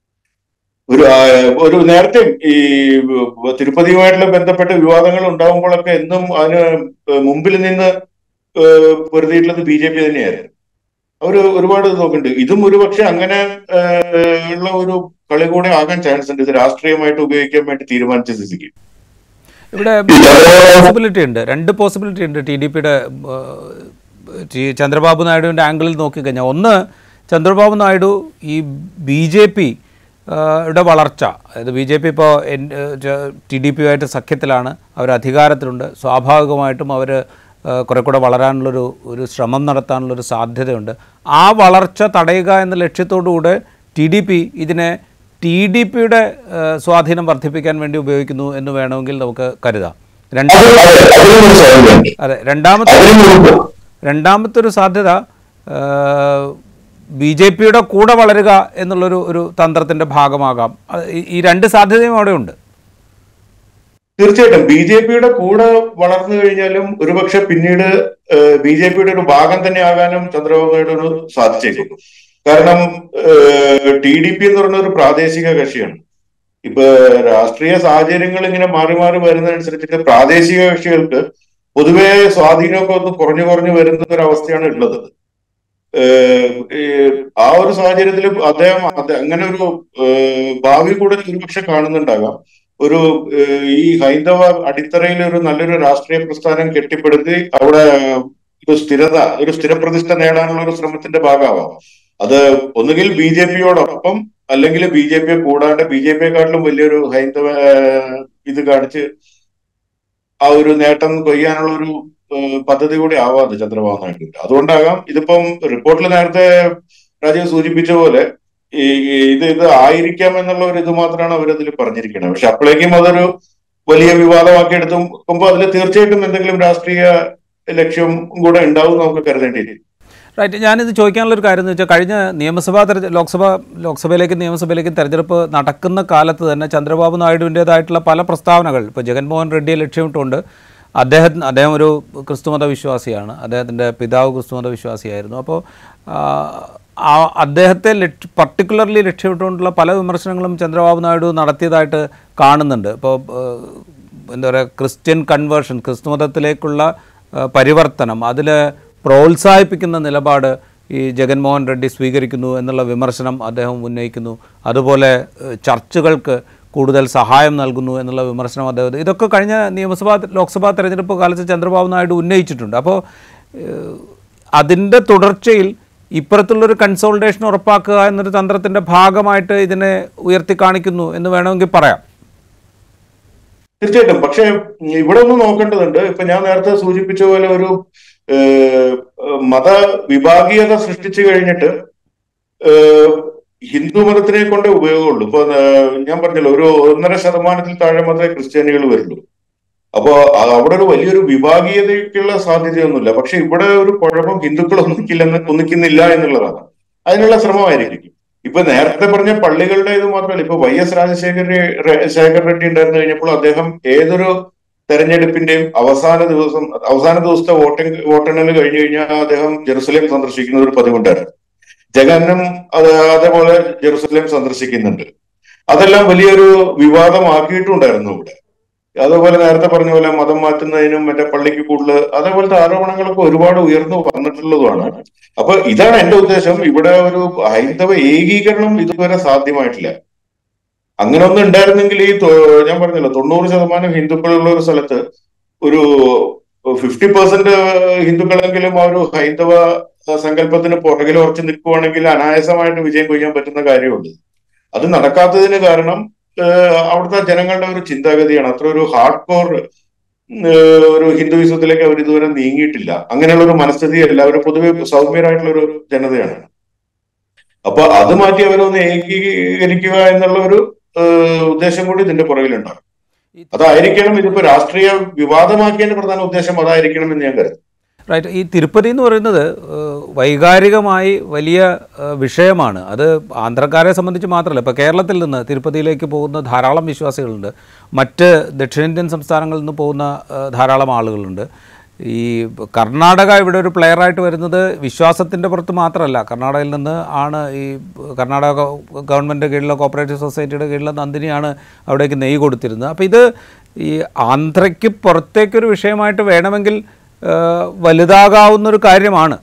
ഒരു ആ, ഒരു നേരത്തെ ഈ തിരുപ്പതിയുമായിട്ടുള്ള ബന്ധപ്പെട്ട വിവാദങ്ങൾ ഉണ്ടാകുമ്പോഴൊക്കെ എന്നും അതിന് മുമ്പിൽ നിന്ന് ഏഹ്, പൊരുതിയിട്ടുള്ളത് ബി ജെ പി തന്നെയായിരുന്നു അവര് ഒരുപാട് നോക്കുന്നുണ്ട് ഇതും ഒരുപക്ഷെ അങ്ങനെ ഏഹ്, ഉള്ള ഒരു കളി കൂടെ ആകാൻ ചാൻസ് ഉണ്ട് ഇത് രാഷ്ട്രീയമായിട്ട് ഉപയോഗിക്കാൻ വേണ്ടി തീരുമാനിച്ച സ്ഥിതിക്ക് ഇവിടെ പോസിബിലിറ്റി ഉണ്ട് രണ്ട് പോസിബിലിറ്റി ഉണ്ട് ടി ഡി പിയുടെ ചന്ദ്രബാബു നായിഡുവിൻ്റെ ആംഗിളിൽ നോക്കിക്കഴിഞ്ഞാൽ ഒന്ന് ചന്ദ്രബാബു നായിഡു ഈ ബി ജെ പി യുടെ വളർച്ച അതായത് ബി ജെ പി ഇപ്പോൾ ടി ഡി പിയുമായിട്ട് സഖ്യത്തിലാണ് അവർ അധികാരത്തിലുണ്ട് സ്വാഭാവികമായിട്ടും അവർ കുറെ കൂടെ വളരാനുള്ളൊരു ഒരു ശ്രമം നടത്താനുള്ളൊരു സാധ്യതയുണ്ട് ആ വളർച്ച തടയുക എന്ന ലക്ഷ്യത്തോടുകൂടെ ടി ഡി പി ഇതിനെ ടി ഡി പിയുടെ സ്വാധീനം വർദ്ധിപ്പിക്കാൻ വേണ്ടി ഉപയോഗിക്കുന്നു എന്ന് വേണമെങ്കിൽ നമുക്ക് കരുതാം രണ്ടാം അത് അതെ അതിനൊരു സാധ്യതയുണ്ട് അതെ രണ്ടാമത്തെ അതിന് മുമ്പ് രണ്ടാമത്തെ ഒരു സാധ്യത ബി ജെ പിയുടെ കൂടെ വളരുക എന്നുള്ളൊരു ഒരു തന്ത്രത്തിൻ്റെ ഭാഗമാകാം അത് ഈ- ഈ രണ്ട് സാധ്യതയും അവിടെ ഉണ്ട് തീർച്ചയായിട്ടും ബി ജെ പിയുടെ കൂടെ വളർന്നു കഴിഞ്ഞാലും ഒരുപക്ഷെ പിന്നീട് ബി ജെ പിയുടെ ഒരു ഭാഗം തന്നെ ആകാനും ചന്ദ്രബാബു നായിഡുവിന് സാധിച്ചേക്കും കാരണം ടി ഡി പി എന്ന് പറയുന്ന ഒരു പ്രാദേശിക കക്ഷിയാണ് ഇപ്പൊ രാഷ്ട്രീയ സാഹചര്യങ്ങൾ ഇങ്ങനെ മാറി മാറി വരുന്നതനുസരിച്ചിട്ട് പ്രാദേശിക കക്ഷികൾക്ക് പൊതുവെ സ്വാധീനമൊക്കെ ഒന്ന് കുറഞ്ഞു കുറഞ്ഞു വരുന്ന ഒരു അവസ്ഥയാണ് ഉള്ളത് ഏഹ് ഈ ആ ഒരു സാഹചര്യത്തിൽ അദ്ദേഹം അത് അങ്ങനെ ഒരു ഏഹ് ഭാവി കൂടെ ഒരുപക്ഷെ കാണുന്നുണ്ടാകാം ഒരു ഏഹ് ഈ ഹൈന്ദവ അടിത്തറയിൽ ഒരു നല്ലൊരു രാഷ്ട്രീയ പ്രസ്ഥാനം കെട്ടിപ്പടുത്തി അവിടെ ഒരു സ്ഥിരത ഒരു സ്ഥിരപ്രതിഷ്ഠ നേടാനുള്ള ഒരു ശ്രമത്തിന്റെ ഭാഗമാവാം അത് ഒന്നുകിൽ ബി ജെ പിയോടൊപ്പം അല്ലെങ്കിൽ ബി ജെ പിയെ കൂടാണ്ട് ബി ജെ പിയെക്കാട്ടിലും വലിയൊരു ഹൈന്ദവ ഏഹ് ഇത് കാണിച്ച് ആ ഒരു നേട്ടം കൊയ്യാനുള്ള ഒരു ഏഹ് പദ്ധതി കൂടി ആവാതെ ചന്ദ്രബാബു നായിഡു അതുകൊണ്ടാകാം ഇതിപ്പം റിപ്പോർട്ടിൽ നേരത്തെ രാജീവ് സൂചിപ്പിച്ച പോലെ ഈ ഈ ഇത് ഇത് ആയിരിക്കാം എന്നുള്ള ഒരു ഇത് മാത്രമാണ് അവരതിൽ പറഞ്ഞിരിക്കുന്നത് പക്ഷെ അപ്പോഴേക്കും അതൊരു വലിയ വിവാദമാക്കി എടുത്തു നോക്കുമ്പോൾ അതിൽ തീർച്ചയായിട്ടും എന്തെങ്കിലും രാഷ്ട്രീയ ലക്ഷ്യം കൂടെ ഉണ്ടാവും നമുക്ക് കരുതേണ്ടിയിരിക്കും റൈറ്റ് ഞാനിത് ചോദിക്കാനുള്ള ഒരു കാര്യം എന്ന് വെച്ചാൽ കഴിഞ്ഞ നിയമസഭാ തെരഞ്ഞെ ലോക്സഭ ലോക്സഭയിലേക്കും നിയമസഭയിലേക്കും തെരഞ്ഞെടുപ്പ് നടക്കുന്ന കാലത്ത് തന്നെ ചന്ദ്രബാബു നായിഡുവിൻ്റേതായിട്ടുള്ള പല പ്രസ്താവനകൾ ഇപ്പോൾ ജഗൻമോഹൻ റെഡ്ഡിയെ ലക്ഷ്യമിട്ടുകൊണ്ട് അദ്ദേഹത്തിന് അദ്ദേഹം ഒരു ക്രിസ്തുമത വിശ്വാസിയാണ് അദ്ദേഹത്തിൻ്റെ പിതാവ് ക്രിസ്തുമത വിശ്വാസിയായിരുന്നു അപ്പോൾ ആ, ആ അദ്ദേഹത്തെ ലക്ഷ്യ പർട്ടിക്കുലർലി ലക്ഷ്യമിട്ടുകൊണ്ടുള്ള പല വിമർശനങ്ങളും ചന്ദ്രബാബു നായിഡു നടത്തിയതായിട്ട് കാണുന്നുണ്ട് ഇപ്പോൾ എന്താ പറയുക ക്രിസ്ത്യൻ കൺവേർഷൻ ക്രിസ്തുമതത്തിലേക്കുള്ള ആ, പരിവർത്തനം അതിൽ പ്രോത്സാഹിപ്പിക്കുന്ന നിലപാട് ഈ ജഗൻമോഹൻ റെഡ്ഡി സ്വീകരിക്കുന്നു എന്നുള്ള വിമർശനം അദ്ദേഹം ഉന്നയിക്കുന്നു അതുപോലെ ഏഹ്, ചർച്ചുകൾക്ക് കൂടുതൽ സഹായം നൽകുന്നു എന്നുള്ള വിമർശനം അദ്ദേഹം ഇതൊക്കെ കഴിഞ്ഞ നിയമസഭാ ലോക്സഭാ തെരഞ്ഞെടുപ്പ് കാലത്ത് ചന്ദ്രബാബു നായിഡു ഉന്നയിച്ചിട്ടുണ്ട് അപ്പോൾ ഏഹ്, അതിൻ്റെ തുടർച്ചയിൽ ഇപ്പുറത്തുള്ളൊരു കൺസോൾട്ടേഷൻ ഉറപ്പാക്കുക എന്നൊരു തന്ത്രത്തിൻ്റെ ഭാഗമായിട്ട് ഇതിനെ ഉയർത്തി കാണിക്കുന്നു എന്ന് വേണമെങ്കിൽ പറയാം തീർച്ചയായിട്ടും പക്ഷെ ഇവിടെ ഒന്ന് നോക്കേണ്ടതുണ്ട് ഇപ്പൊ ഞാൻ നേരത്തെ സൂചിപ്പിച്ച പോലെ ഒരു ഏഹ്, മത വിഭാഗീയത സൃഷ്ടിച്ചു കഴിഞ്ഞിട്ട് ഏഹ്, ഹിന്ദു മതത്തിനെ കൊണ്ടേ ഉപയോഗമുള്ളൂ ഇപ്പൊ ഏഹ്, ഞാൻ പറഞ്ഞല്ലോ ഒരു ഒന്നര ശതമാനത്തിൽ താഴെ മാത്രമേ ക്രിസ്ത്യാനികൾ വരുള്ളൂ അപ്പോ അ- അവിടെ ഒരു വലിയൊരു വിഭാഗീയതയ്ക്കുള്ള സാധ്യതയൊന്നുമില്ല പക്ഷെ ഇവിടെ ഒരു കുഴപ്പം ഹിന്ദുക്കൾ ഒന്നിക്കില്ലെന്ന് ഒന്നിക്കുന്നില്ല എന്നുള്ളതാണ് അതിനുള്ള ശ്രമമായിരിക്കും ഇപ്പൊ നേരത്തെ പറഞ്ഞ പള്ളികളുടെ ഇത് മാത്രമല്ല ഇപ്പൊ വൈ എസ് രാജശേഖര ശേഖർ റെഡ്ഡി ഉണ്ടായിരുന്നു കഴിഞ്ഞപ്പോൾ അദ്ദേഹം ഏതൊരു തെരഞ്ഞെടുപ്പിന്റെയും അവസാന ദിവസം അവസാന ദിവസത്തെ വോട്ടിംഗ് വോട്ടെണ്ണൽ കഴിഞ്ഞു കഴിഞ്ഞാൽ അദ്ദേഹം ജെറുസലേം സന്ദർശിക്കുന്ന ഒരു പതിവുണ്ടായിരുന്നു ജഗന്നും അത് അതേപോലെ ജെറുസലേം സന്ദർശിക്കുന്നുണ്ട് അതെല്ലാം വലിയൊരു വിവാദമാക്കിയിട്ടുണ്ടായിരുന്നു ഇവിടെ അതുപോലെ നേരത്തെ പറഞ്ഞ പോലെ മതം മാറ്റുന്നതിനും മറ്റേ പള്ളിക്ക് കൂടുതൽ അതേപോലത്തെ ആരോപണങ്ങളൊക്കെ ഒരുപാട് ഉയർന്നു വന്നിട്ടുള്ളതുമാണ് അപ്പൊ ഇതാണ് എന്റെ ഉദ്ദേശം ഇവിടെ ഒരു ഹൈന്ദവ ഏകീകരണം ഇതുവരെ സാധ്യമായിട്ടില്ല അങ്ങനെ ഒന്നും ഉണ്ടായിരുന്നെങ്കിൽ ഈ തൊ- ഞാൻ പറഞ്ഞല്ലോ തൊണ്ണൂറ് ശതമാനം ഹിന്ദുക്കളുള്ള ഒരു സ്ഥലത്ത് ഒരു ഫിഫ്റ്റി പെർസെന്റ് ഹിന്ദുക്കളെങ്കിലും ആ ഒരു ഹൈന്ദവ സങ്കല്പത്തിന് പുറകിൽ ഉറച്ചു നിൽക്കുവാണെങ്കിൽ അനായാസമായിട്ട് വിജയം കൊയ്യാൻ പറ്റുന്ന കാര്യമുണ്ട് അത് നടക്കാത്തതിന് കാരണം ഏഹ് അവിടുത്തെ ജനങ്ങളുടെ ഒരു ചിന്താഗതിയാണ് അത്ര ഒരു ഹാർഡ് കോർ ഒരു ഹിന്ദുയിസത്തിലേക്ക് അവർ ഇതുവരെ നീങ്ങിയിട്ടില്ല അങ്ങനെയുള്ള ഒരു മനസ്ഥിതി എല്ലാവരും പൊതുവെ സൗമ്യരായിട്ടുള്ള ഒരു ജനതയാണ് അപ്പൊ അത് മാറ്റി അവരൊന്ന് ഏകീകരിക്കുക എന്നുള്ള ഒരു ഏഹ് ഉദ്ദേശം കൂടി ഇതിന്റെ പുറകിലുണ്ടാകും അതായിരിക്കണം ഇതിപ്പോ രാഷ്ട്രീയ വിവാദമാക്കിയതിന്റെ പ്രധാന ഉദ്ദേശം അതായിരിക്കണം എന്ന് ഞാൻ കരുതുന്നു റൈറ്റ് ഈ തിരുപ്പതി എന്ന് പറയുന്നത് ഏഹ്, വൈകാരികമായി വലിയ ഏഹ്, വിഷയമാണ് അത് ആന്ധ്രക്കാരെ സംബന്ധിച്ച് മാത്രമല്ല ഇപ്പോൾ കേരളത്തിൽ നിന്ന് തിരുപ്പതിയിലേക്ക് പോകുന്ന ധാരാളം വിശ്വാസികളുണ്ട് മറ്റ് ദക്ഷിണേന്ത്യൻ സംസ്ഥാനങ്ങളിൽ നിന്ന് പോകുന്ന ഏഹ്, ധാരാളം ആളുകളുണ്ട് ഈ കർണാടക ഇവിടെ ഒരു പ്ലെയറായിട്ട് വരുന്നത് വിശ്വാസത്തിൻ്റെ പുറത്ത് മാത്രമല്ല കർണാടകയിൽ നിന്ന് ആണ് ഈ കർണാടക ഗവൺമെൻറ് കീഴിലുള്ള കോപ്പറേറ്റീവ് സൊസൈറ്റിയുടെ കീഴിലുള്ള നന്ദിനിയാണ് അവിടേക്ക് നെയ്യ് കൊടുത്തിരുന്നത് അപ്പോൾ ഇത് ഈ ആന്ധ്രയ്ക്ക് പുറത്തേക്കൊരു വിഷയമായിട്ട് വേണമെങ്കിൽ ഏഹ് വലുതാകാവുന്ന ഒരു കാര്യമാണ്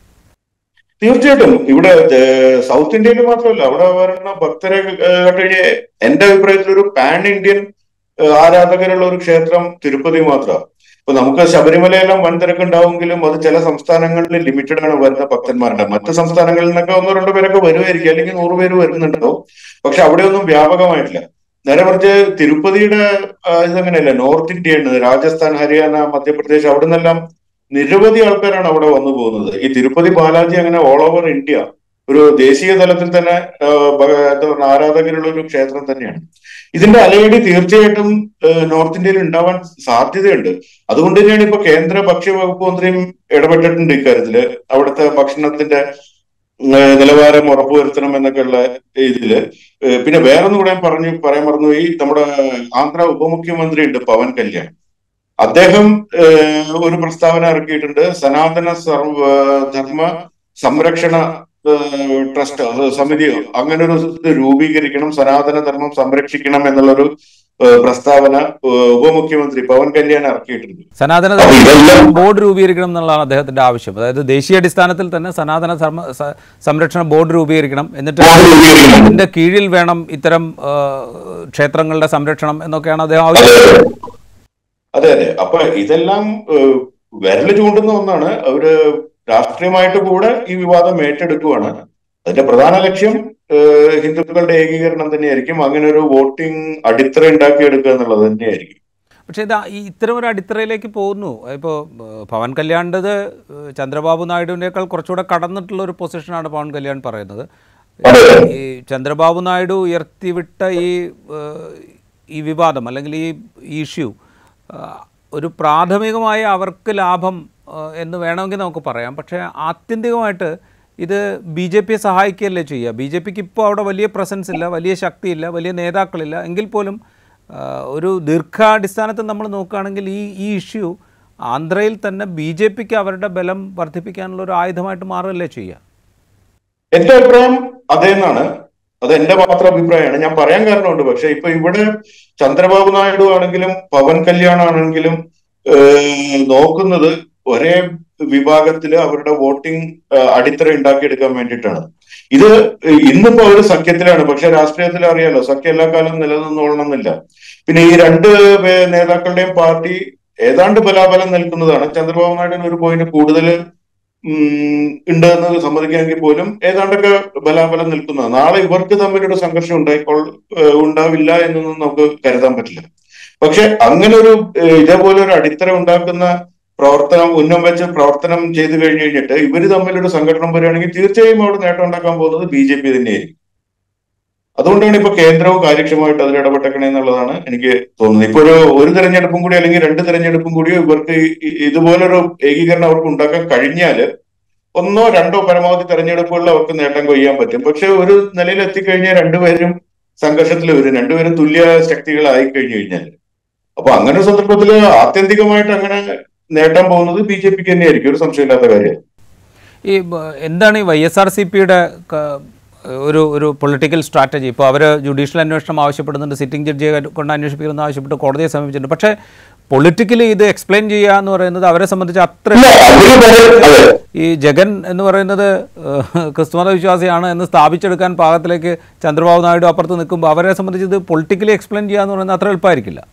തീർച്ചയായിട്ടും ഇവിടെ ഏഹ്, സൗത്ത് ഇന്ത്യയിൽ മാത്രമല്ല അവിടെ വരുന്ന ഭക്തരെ ഏഹ്, കണ്ടുകഴിഞ്ഞാൽ എന്റെ അഭിപ്രായത്തിൽ ഒരു പാൻ ഇന്ത്യൻ ഏഹ്, ആരാധകരുള്ള ഒരു ക്ഷേത്രം തിരുപ്പതി മാത്രമാണ് ഇപ്പൊ നമുക്ക് ശബരിമലയെല്ലാം വൻ തിരക്കുണ്ടാവുമെങ്കിലും അത് ചില സംസ്ഥാനങ്ങളിൽ ലിമിറ്റഡ് ആണ് വരുന്ന ഭക്തന്മാരുടെ മറ്റ് സംസ്ഥാനങ്ങളിൽ നിന്നൊക്കെ ഒന്നോ രണ്ടോ പേരൊക്കെ വരുമായിരിക്കും അല്ലെങ്കിൽ നൂറ് പേര് വരുന്നുണ്ടാവും പക്ഷെ അവിടെയൊന്നും വ്യാപകമായിട്ടില്ല നേരെ മറിച്ച് തിരുപ്പതിയുടെ ആ, ഇതങ്ങനെയല്ല നോർത്ത് ഇന്ത്യയാണ് രാജസ്ഥാൻ ഹരിയാന മധ്യപ്രദേശ് അവിടെ നിന്നെല്ലാം നിരവധി ആൾക്കാരാണ് അവിടെ വന്നു പോകുന്നത് ഈ തിരുപ്പതി ബാലാജി അങ്ങനെ ഓൾ ഓവർ ഇന്ത്യ ഒരു ദേശീയ തലത്തിൽ തന്നെ ആ, ഭ- എന്താ പറയുക ആരാധകരുള്ള ഒരു ക്ഷേത്രം തന്നെയാണ് ഇതിന്റെ അലയടി തീർച്ചയായിട്ടും ആ, നോർത്ത് ഇന്ത്യയിൽ ഉണ്ടാവാൻ സാധ്യതയുണ്ട് അതുകൊണ്ട് തന്നെയാണ് ഇപ്പൊ കേന്ദ്ര ഭക്ഷ്യ വകുപ്പ് മന്ത്രിയും ഇടപെട്ടിട്ടുണ്ട് ഇക്കാര്യത്തില് അവിടുത്തെ ഭക്ഷണത്തിന്റെ ഉം, നിലവാരം ഉറപ്പുവരുത്തണം എന്നൊക്കെയുള്ള ഇതില് ഏഹ് പിന്നെ വേറൊന്നും കൂടെ ഞാൻ പറഞ്ഞു പറയാൻ മറന്നു ഈ നമ്മുടെ ആന്ധ്ര ഉപമുഖ്യമന്ത്രി ഉണ്ട് പവൻ കല്യാൺ അദ്ദേഹം ഏഹ് ഒരു പ്രസ്താവന ഇറക്കിയിട്ടുണ്ട് സനാതന സർവ ധർമ്മ സംരക്ഷണ ഏഹ് ട്രസ്റ്റ് അത് സമിതിയോ അങ്ങനെ ഒരു ഇത് രൂപീകരിക്കണം സനാതന ധർമ്മം സംരക്ഷിക്കണം എന്നുള്ളൊരു ഏഹ് പ്രസ്താവന ഏഹ് ഉപമുഖ്യമന്ത്രി പവൻ കല്യാൺ ഇറക്കിയിട്ടുണ്ട് സനാതന അപ്പൊ ഇതെല്ലാം ബോർഡ് രൂപീകരിക്കണം എന്നുള്ളതാണ് അദ്ദേഹത്തിന്റെ ആവശ്യം അതായത് ദേശീയ അടിസ്ഥാനത്തിൽ തന്നെ സനാതന ധർമ്മ സ- സംരക്ഷണ ബോർഡ് രൂപീകരിക്കണം എന്നിട്ട് ബോർഡ് രൂപീകരിക്കണം. അതിന്റെ കീഴിൽ വേണം ഇത്തരം ആ, ക്ഷേത്രങ്ങളുടെ സംരക്ഷണം എന്നൊക്കെയാണ് അദ്ദേഹം ആവശ്യം അതെ അതെ അപ്പൊ ഇതെല്ലാം ഏഹ്, വിരല് ചൂണ്ടുന്ന ഒന്നാണ് അവര് രാഷ്ട്രീയമായിട്ട് കൂടെ ഈ വിവാദം ഏറ്റെടുക്കുവാണ് അതിന്റെ പ്രധാന ലക്ഷ്യം ഏഹ്, ഹിന്ദുക്കളുടെ ഏകീകരണം തന്നെയായിരിക്കും അങ്ങനെ ഒരു വോട്ടിംഗ് അടിത്തറ ഉണ്ടാക്കിയെടുക്കുക എന്നുള്ളത് തന്നെയായിരിക്കും പക്ഷേ ഇതാ ഈ ഇത്തരം ഒരു അടിത്തറയിലേക്ക് പോകുന്നു ഇപ്പോൾ പവൻ കല്യാണിൻ്റെത് ചന്ദ്രബാബു നായിഡുവിനേക്കാൾ കുറച്ചുകൂടെ കടന്നിട്ടുള്ള ഒരു പൊസിഷനാണ് പവൻ കല്യാൺ പറയുന്നത് അതെ. ഈ ചന്ദ്രബാബു നായിഡു ഉയർത്തിവിട്ട ഈ ഏഹ്, ഈ വിവാദം അല്ലെങ്കിൽ ഈ ഇഷ്യൂ ഒരു പ്രാഥമികമായ അവർക്ക് ലാഭം ആ, എന്ന് വേണമെങ്കിൽ നമുക്ക് പറയാം പക്ഷേ ആത്യന്തികമായിട്ട് ഇത് ബി ജെ പിയെ സഹായിക്കുകയല്ലേ ചെയ്യുക ബി ജെ പിക്ക് ഇപ്പോൾ അവിടെ വലിയ പ്രസൻസ് ഇല്ല വലിയ ശക്തിയില്ല വലിയ നേതാക്കളില്ല എങ്കിൽ പോലും ആ, ഒരു ദീർഘാടിസ്ഥാനത്തിൽ നമ്മൾ നോക്കുകയാണെങ്കിൽ ഈ ഈ ഇഷ്യൂ ആന്ധ്രയിൽ തന്നെ ബി ജെ പിക്ക് അവരുടെ ബലം വർദ്ധിപ്പിക്കാനുള്ള ഒരു ആയുധമായിട്ട് മാറുകയല്ലേ ചെയ്യുക എന്റെ അഭിപ്രായം അതേന്നാണ് അത് എന്റെ മാത്രം അഭിപ്രായമാണ് ഞാൻ പറയാൻ കാരണമുണ്ട് പക്ഷെ ഇപ്പൊ ഇവിടെ ചന്ദ്രബാബു നായിഡു ആണെങ്കിലും പവൻ കല്യാൺ ആണെങ്കിലും ഏഹ്, നോക്കുന്നത് ഒരേ വിഭാഗത്തില് അവരുടെ വോട്ടിംഗ് അടിത്തറ ഉണ്ടാക്കിയെടുക്കാൻ വേണ്ടിയിട്ടാണ് ഇത് ഇന്നിപ്പോ അവര് സഖ്യത്തിലാണ് പക്ഷെ രാഷ്ട്രീയത്തിൽ അറിയാലോ സഖ്യം എല്ലാ കാലം നിലനിന്നോളണമെന്നില്ല പിന്നെ ഈ രണ്ട് പേ- നേതാക്കളുടെയും പാർട്ടി ഏതാണ്ട് ബലാബലം നിൽക്കുന്നതാണ് ചന്ദ്രബാബു നായിഡുവിന് ഒരു പോയിന്റ് കൂടുതൽ ഉണ്ട് എന്ന് സമ്മതിക്കാമെങ്കിൽ പോലും ഏതാണ്ടൊക്കെ ബലാബലം നിൽക്കുന്നതാണ് നാളെ ഇവർക്ക് തമ്മിലൊരു സംഘർഷം ഉണ്ടായിക്കൊൾ ഏഹ് ഉണ്ടാവില്ല എന്നൊന്നും നമുക്ക് കരുതാൻ പറ്റില്ല പക്ഷെ അങ്ങനെ ഒരു ഏഹ് ഇതേപോലെ ഒരു അടിത്തറ ഉണ്ടാക്കുന്ന പ്രവർത്തനം ഉന്നം വെച്ച് പ്രവർത്തനം ചെയ്തു കഴിഞ്ഞു കഴിഞ്ഞിട്ട് ഇവര് തമ്മിലൊരു സംഘടനം വരികയാണെങ്കിൽ തീർച്ചയായും അവിടെ നേട്ടം ഉണ്ടാക്കാൻ പോകുന്നത് ബി ജെ പി തന്നെയായിരിക്കും അതുകൊണ്ടാണ് ഇപ്പൊ കേന്ദ്രവും കാര്യക്ഷമമായിട്ട് അതിൽ ഇടപെട്ടേക്കണേ എന്നുള്ളതാണ് എനിക്ക് തോന്നുന്നത് ഇപ്പൊ ഒരു ഒരു തെരഞ്ഞെടുപ്പും കൂടി അല്ലെങ്കിൽ രണ്ട് തെരഞ്ഞെടുപ്പും കൂടിയോ ഇവർക്ക് ഈ- ഈ- ഇതുപോലൊരു ഏകീകരണം അവർക്ക് ഉണ്ടാക്കാൻ കഴിഞ്ഞാല് ഒന്നോ രണ്ടോ പരമാവധി തെരഞ്ഞെടുപ്പുകളിൽ അവർക്ക് നേട്ടം കൊയ്യാൻ പറ്റും പക്ഷെ ഒരു നിലയിൽ എത്തിക്കഴിഞ്ഞാൽ രണ്ടുപേരും സംഘർഷത്തിൽ വരും രണ്ടുപേരും തുല്യ ശക്തികളായി കഴിഞ്ഞു കഴിഞ്ഞാൽ അപ്പൊ അങ്ങനെ ഒരു സന്ദർഭത്തിൽ ആത്യന്തികമായിട്ട് അങ്ങനെ നേട്ടം പോകുന്നത് ബി ജെ പിക്ക് തന്നെയായിരിക്കും ഒരു സംശയമില്ലാത്ത കാര്യം ഈ ബ- എന്താണ് ഈ വൈ എസ് ആർ സി പിയുടെ ഒരു ഒരു പൊളിറ്റിക്കൽ സ്ട്രാറ്റജി ഇപ്പോൾ അവർ ജുഡീഷ്യൽ അന്വേഷണം ആവശ്യപ്പെടുന്നുണ്ട് സിറ്റിംഗ് ജഡ്ജിയെ കൊണ്ട് അന്വേഷിപ്പിക്കണമെന്ന് ആവശ്യപ്പെട്ട് കോടതിയെ സമീപിച്ചിട്ടുണ്ട് പക്ഷേ പൊളിറ്റിക്കലി ഇത് എക്സ്പ്ലെയിൻ ചെയ്യുക എന്ന് പറയുന്നത് അവരെ സംബന്ധിച്ച് അത്ര ഈ ജഗൻ എന്ന് പറയുന്നത് ഏഹ്, ക്രിസ്തുമത വിശ്വാസിയാണ് എന്ന് സ്ഥാപിച്ചെടുക്കാൻ പാകത്തിലേക്ക് ചന്ദ്രബാബു നായിഡു അപ്പുറത്ത് നിൽക്കുമ്പോൾ അവരെ സംബന്ധിച്ച് ഇത് പൊളിറ്റിക്കലി എക്സ്പ്ലെയിൻ ചെയ്യുക എന്ന് പറയുന്നത് അത്ര എളുപ്പമായിരിക്കില്ല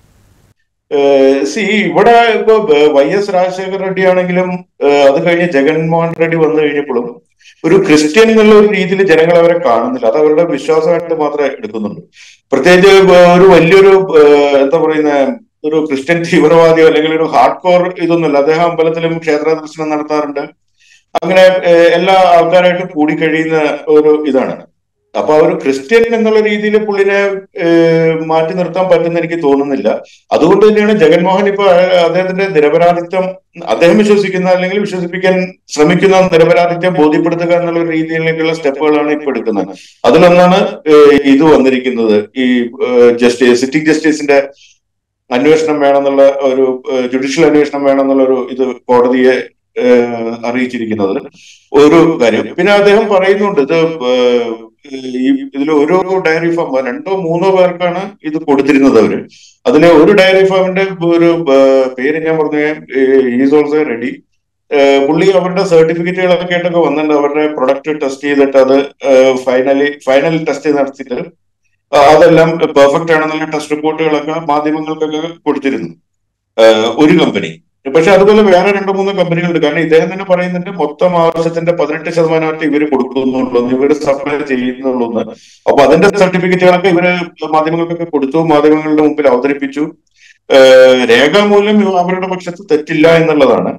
സി ഇവിടെ ഇപ്പൊ വൈ എസ് രാജശേഖർ റെഡ്ഡി ആണെങ്കിലും ഏഹ്, അത് കഴിഞ്ഞ് ജഗൻമോഹൻ റെഡ്ഡി വന്നു കഴിഞ്ഞപ്പോഴും ഒരു ക്രിസ്ത്യൻ എന്നുള്ള ഒരു രീതിയിൽ ജനങ്ങൾ അവരെ കാണുന്നില്ല അത് അവരുടെ വിശ്വാസമായിട്ട് മാത്രമേ എടുക്കുന്നുള്ളൂ പ്രത്യേകിച്ച് ഇപ്പൊ ഒരു വലിയൊരു ഏഹ്, എന്താ പറയുന്ന ഒരു ക്രിസ്ത്യൻ തീവ്രവാദിയോ അല്ലെങ്കിൽ ഒരു ഹാർഡ് കോർ ഇതൊന്നുമല്ല അദ്ദേഹം അമ്പലത്തിലും ക്ഷേത്ര ദർശനം നടത്താറുണ്ട് അങ്ങനെ ഏഹ്, എല്ലാ ആൾക്കാരായിട്ട് കൂടിക്കഴിയുന്ന ഒരു ഇതാണ് അപ്പൊ ആ ഒരു ക്രിസ്ത്യൻ എന്നുള്ള രീതിയിൽ പുള്ളിനെ ഏഹ്, മാറ്റി നിർത്താൻ പറ്റുന്ന എനിക്ക് തോന്നുന്നില്ല അതുകൊണ്ട് തന്നെയാണ് ജഗൻമോഹൻ ഇപ്പൊ അഹ് അദ്ദേഹത്തിന്റെ നിരപരാധിത്വം അദ്ദേഹം വിശ്വസിക്കുന്ന അല്ലെങ്കിൽ വിശ്വസിപ്പിക്കാൻ ശ്രമിക്കുന്ന നിരപരാധിത്വം ബോധ്യപ്പെടുത്തുക എന്നുള്ള ഒരു രീതിയിലേക്കുള്ള സ്റ്റെപ്പുകളാണ് ഇപ്പൊ എടുക്കുന്നത് അതിലൊന്നാണ് ഏഹ്, ഇത് വന്നിരിക്കുന്നത് ഈ ജസ്റ്റിസ് സിറ്റിംഗ് ജസ്റ്റിസിന്റെ അന്വേഷണം വേണമെന്നുള്ള ഒരു ജുഡീഷ്യൽ അന്വേഷണം വേണമെന്നുള്ള ഒരു ഇത് കോടതിയെ ഏഹ്, അറിയിച്ചിരിക്കുന്നത് ഒരു കാര്യം പിന്നെ അദ്ദേഹം പറയുന്നുണ്ട് ഇത് ഏഹ്, ഈ ഇതിൽ ഓരോ ഡയറി ഫാം രണ്ടോ മൂന്നോ പേർക്കാണ് ഇത് കൊടുത്തിരുന്നത് അവര് അതിലെ ഒരു ഡയറി ഫാമിന്റെ ഒരു ഏഹ്, പേര് ഞാൻ പറഞ്ഞു ഈസ് ഓൾസോ റെഡി പുള്ളി അവരുടെ സർട്ടിഫിക്കറ്റുകളൊക്കെ ആയിട്ടൊക്കെ വന്നിട്ടുണ്ട് അവരുടെ പ്രൊഡക്റ്റ് ടെസ്റ്റ് ചെയ്തിട്ട് അത് ഫൈനലി ഫൈനൽ ടെസ്റ്റ് നടത്തിയിട്ട് ആ, അതെല്ലാം പെർഫെക്റ്റ് ആണെന്നുള്ള ടെസ്റ്റ് റിപ്പോർട്ടുകളൊക്കെ മാധ്യമങ്ങൾക്കൊക്കെ കൊടുത്തിരുന്നു ഏഹ്, ഒരു കമ്പനി പക്ഷെ അതുപോലെ വേറെ രണ്ടോ മൂന്നോ കമ്പനികളുണ്ട് കാരണം ഇദ്ദേഹം തന്നെ പറയുന്നുണ്ട് മൊത്തം ആവശ്യത്തിന്റെ പതിനെട്ട് ശതമാനമായിട്ട് ഇവര് കൊടുക്കുന്നുള്ളൂ ഇവര് സപ്ലൈ ചെയ്യുന്നുള്ളൂ എന്ന് അപ്പൊ അതിന്റെ സർട്ടിഫിക്കറ്റുകളൊക്കെ ഇവര് മാധ്യമങ്ങൾക്കൊക്കെ കൊടുത്തു മാധ്യമങ്ങളുടെ മുമ്പിൽ അവതരിപ്പിച്ചു ഏഹ്, രേഖാമൂലം അവരുടെ പക്ഷത്ത് തെറ്റില്ല എന്നുള്ളതാണ്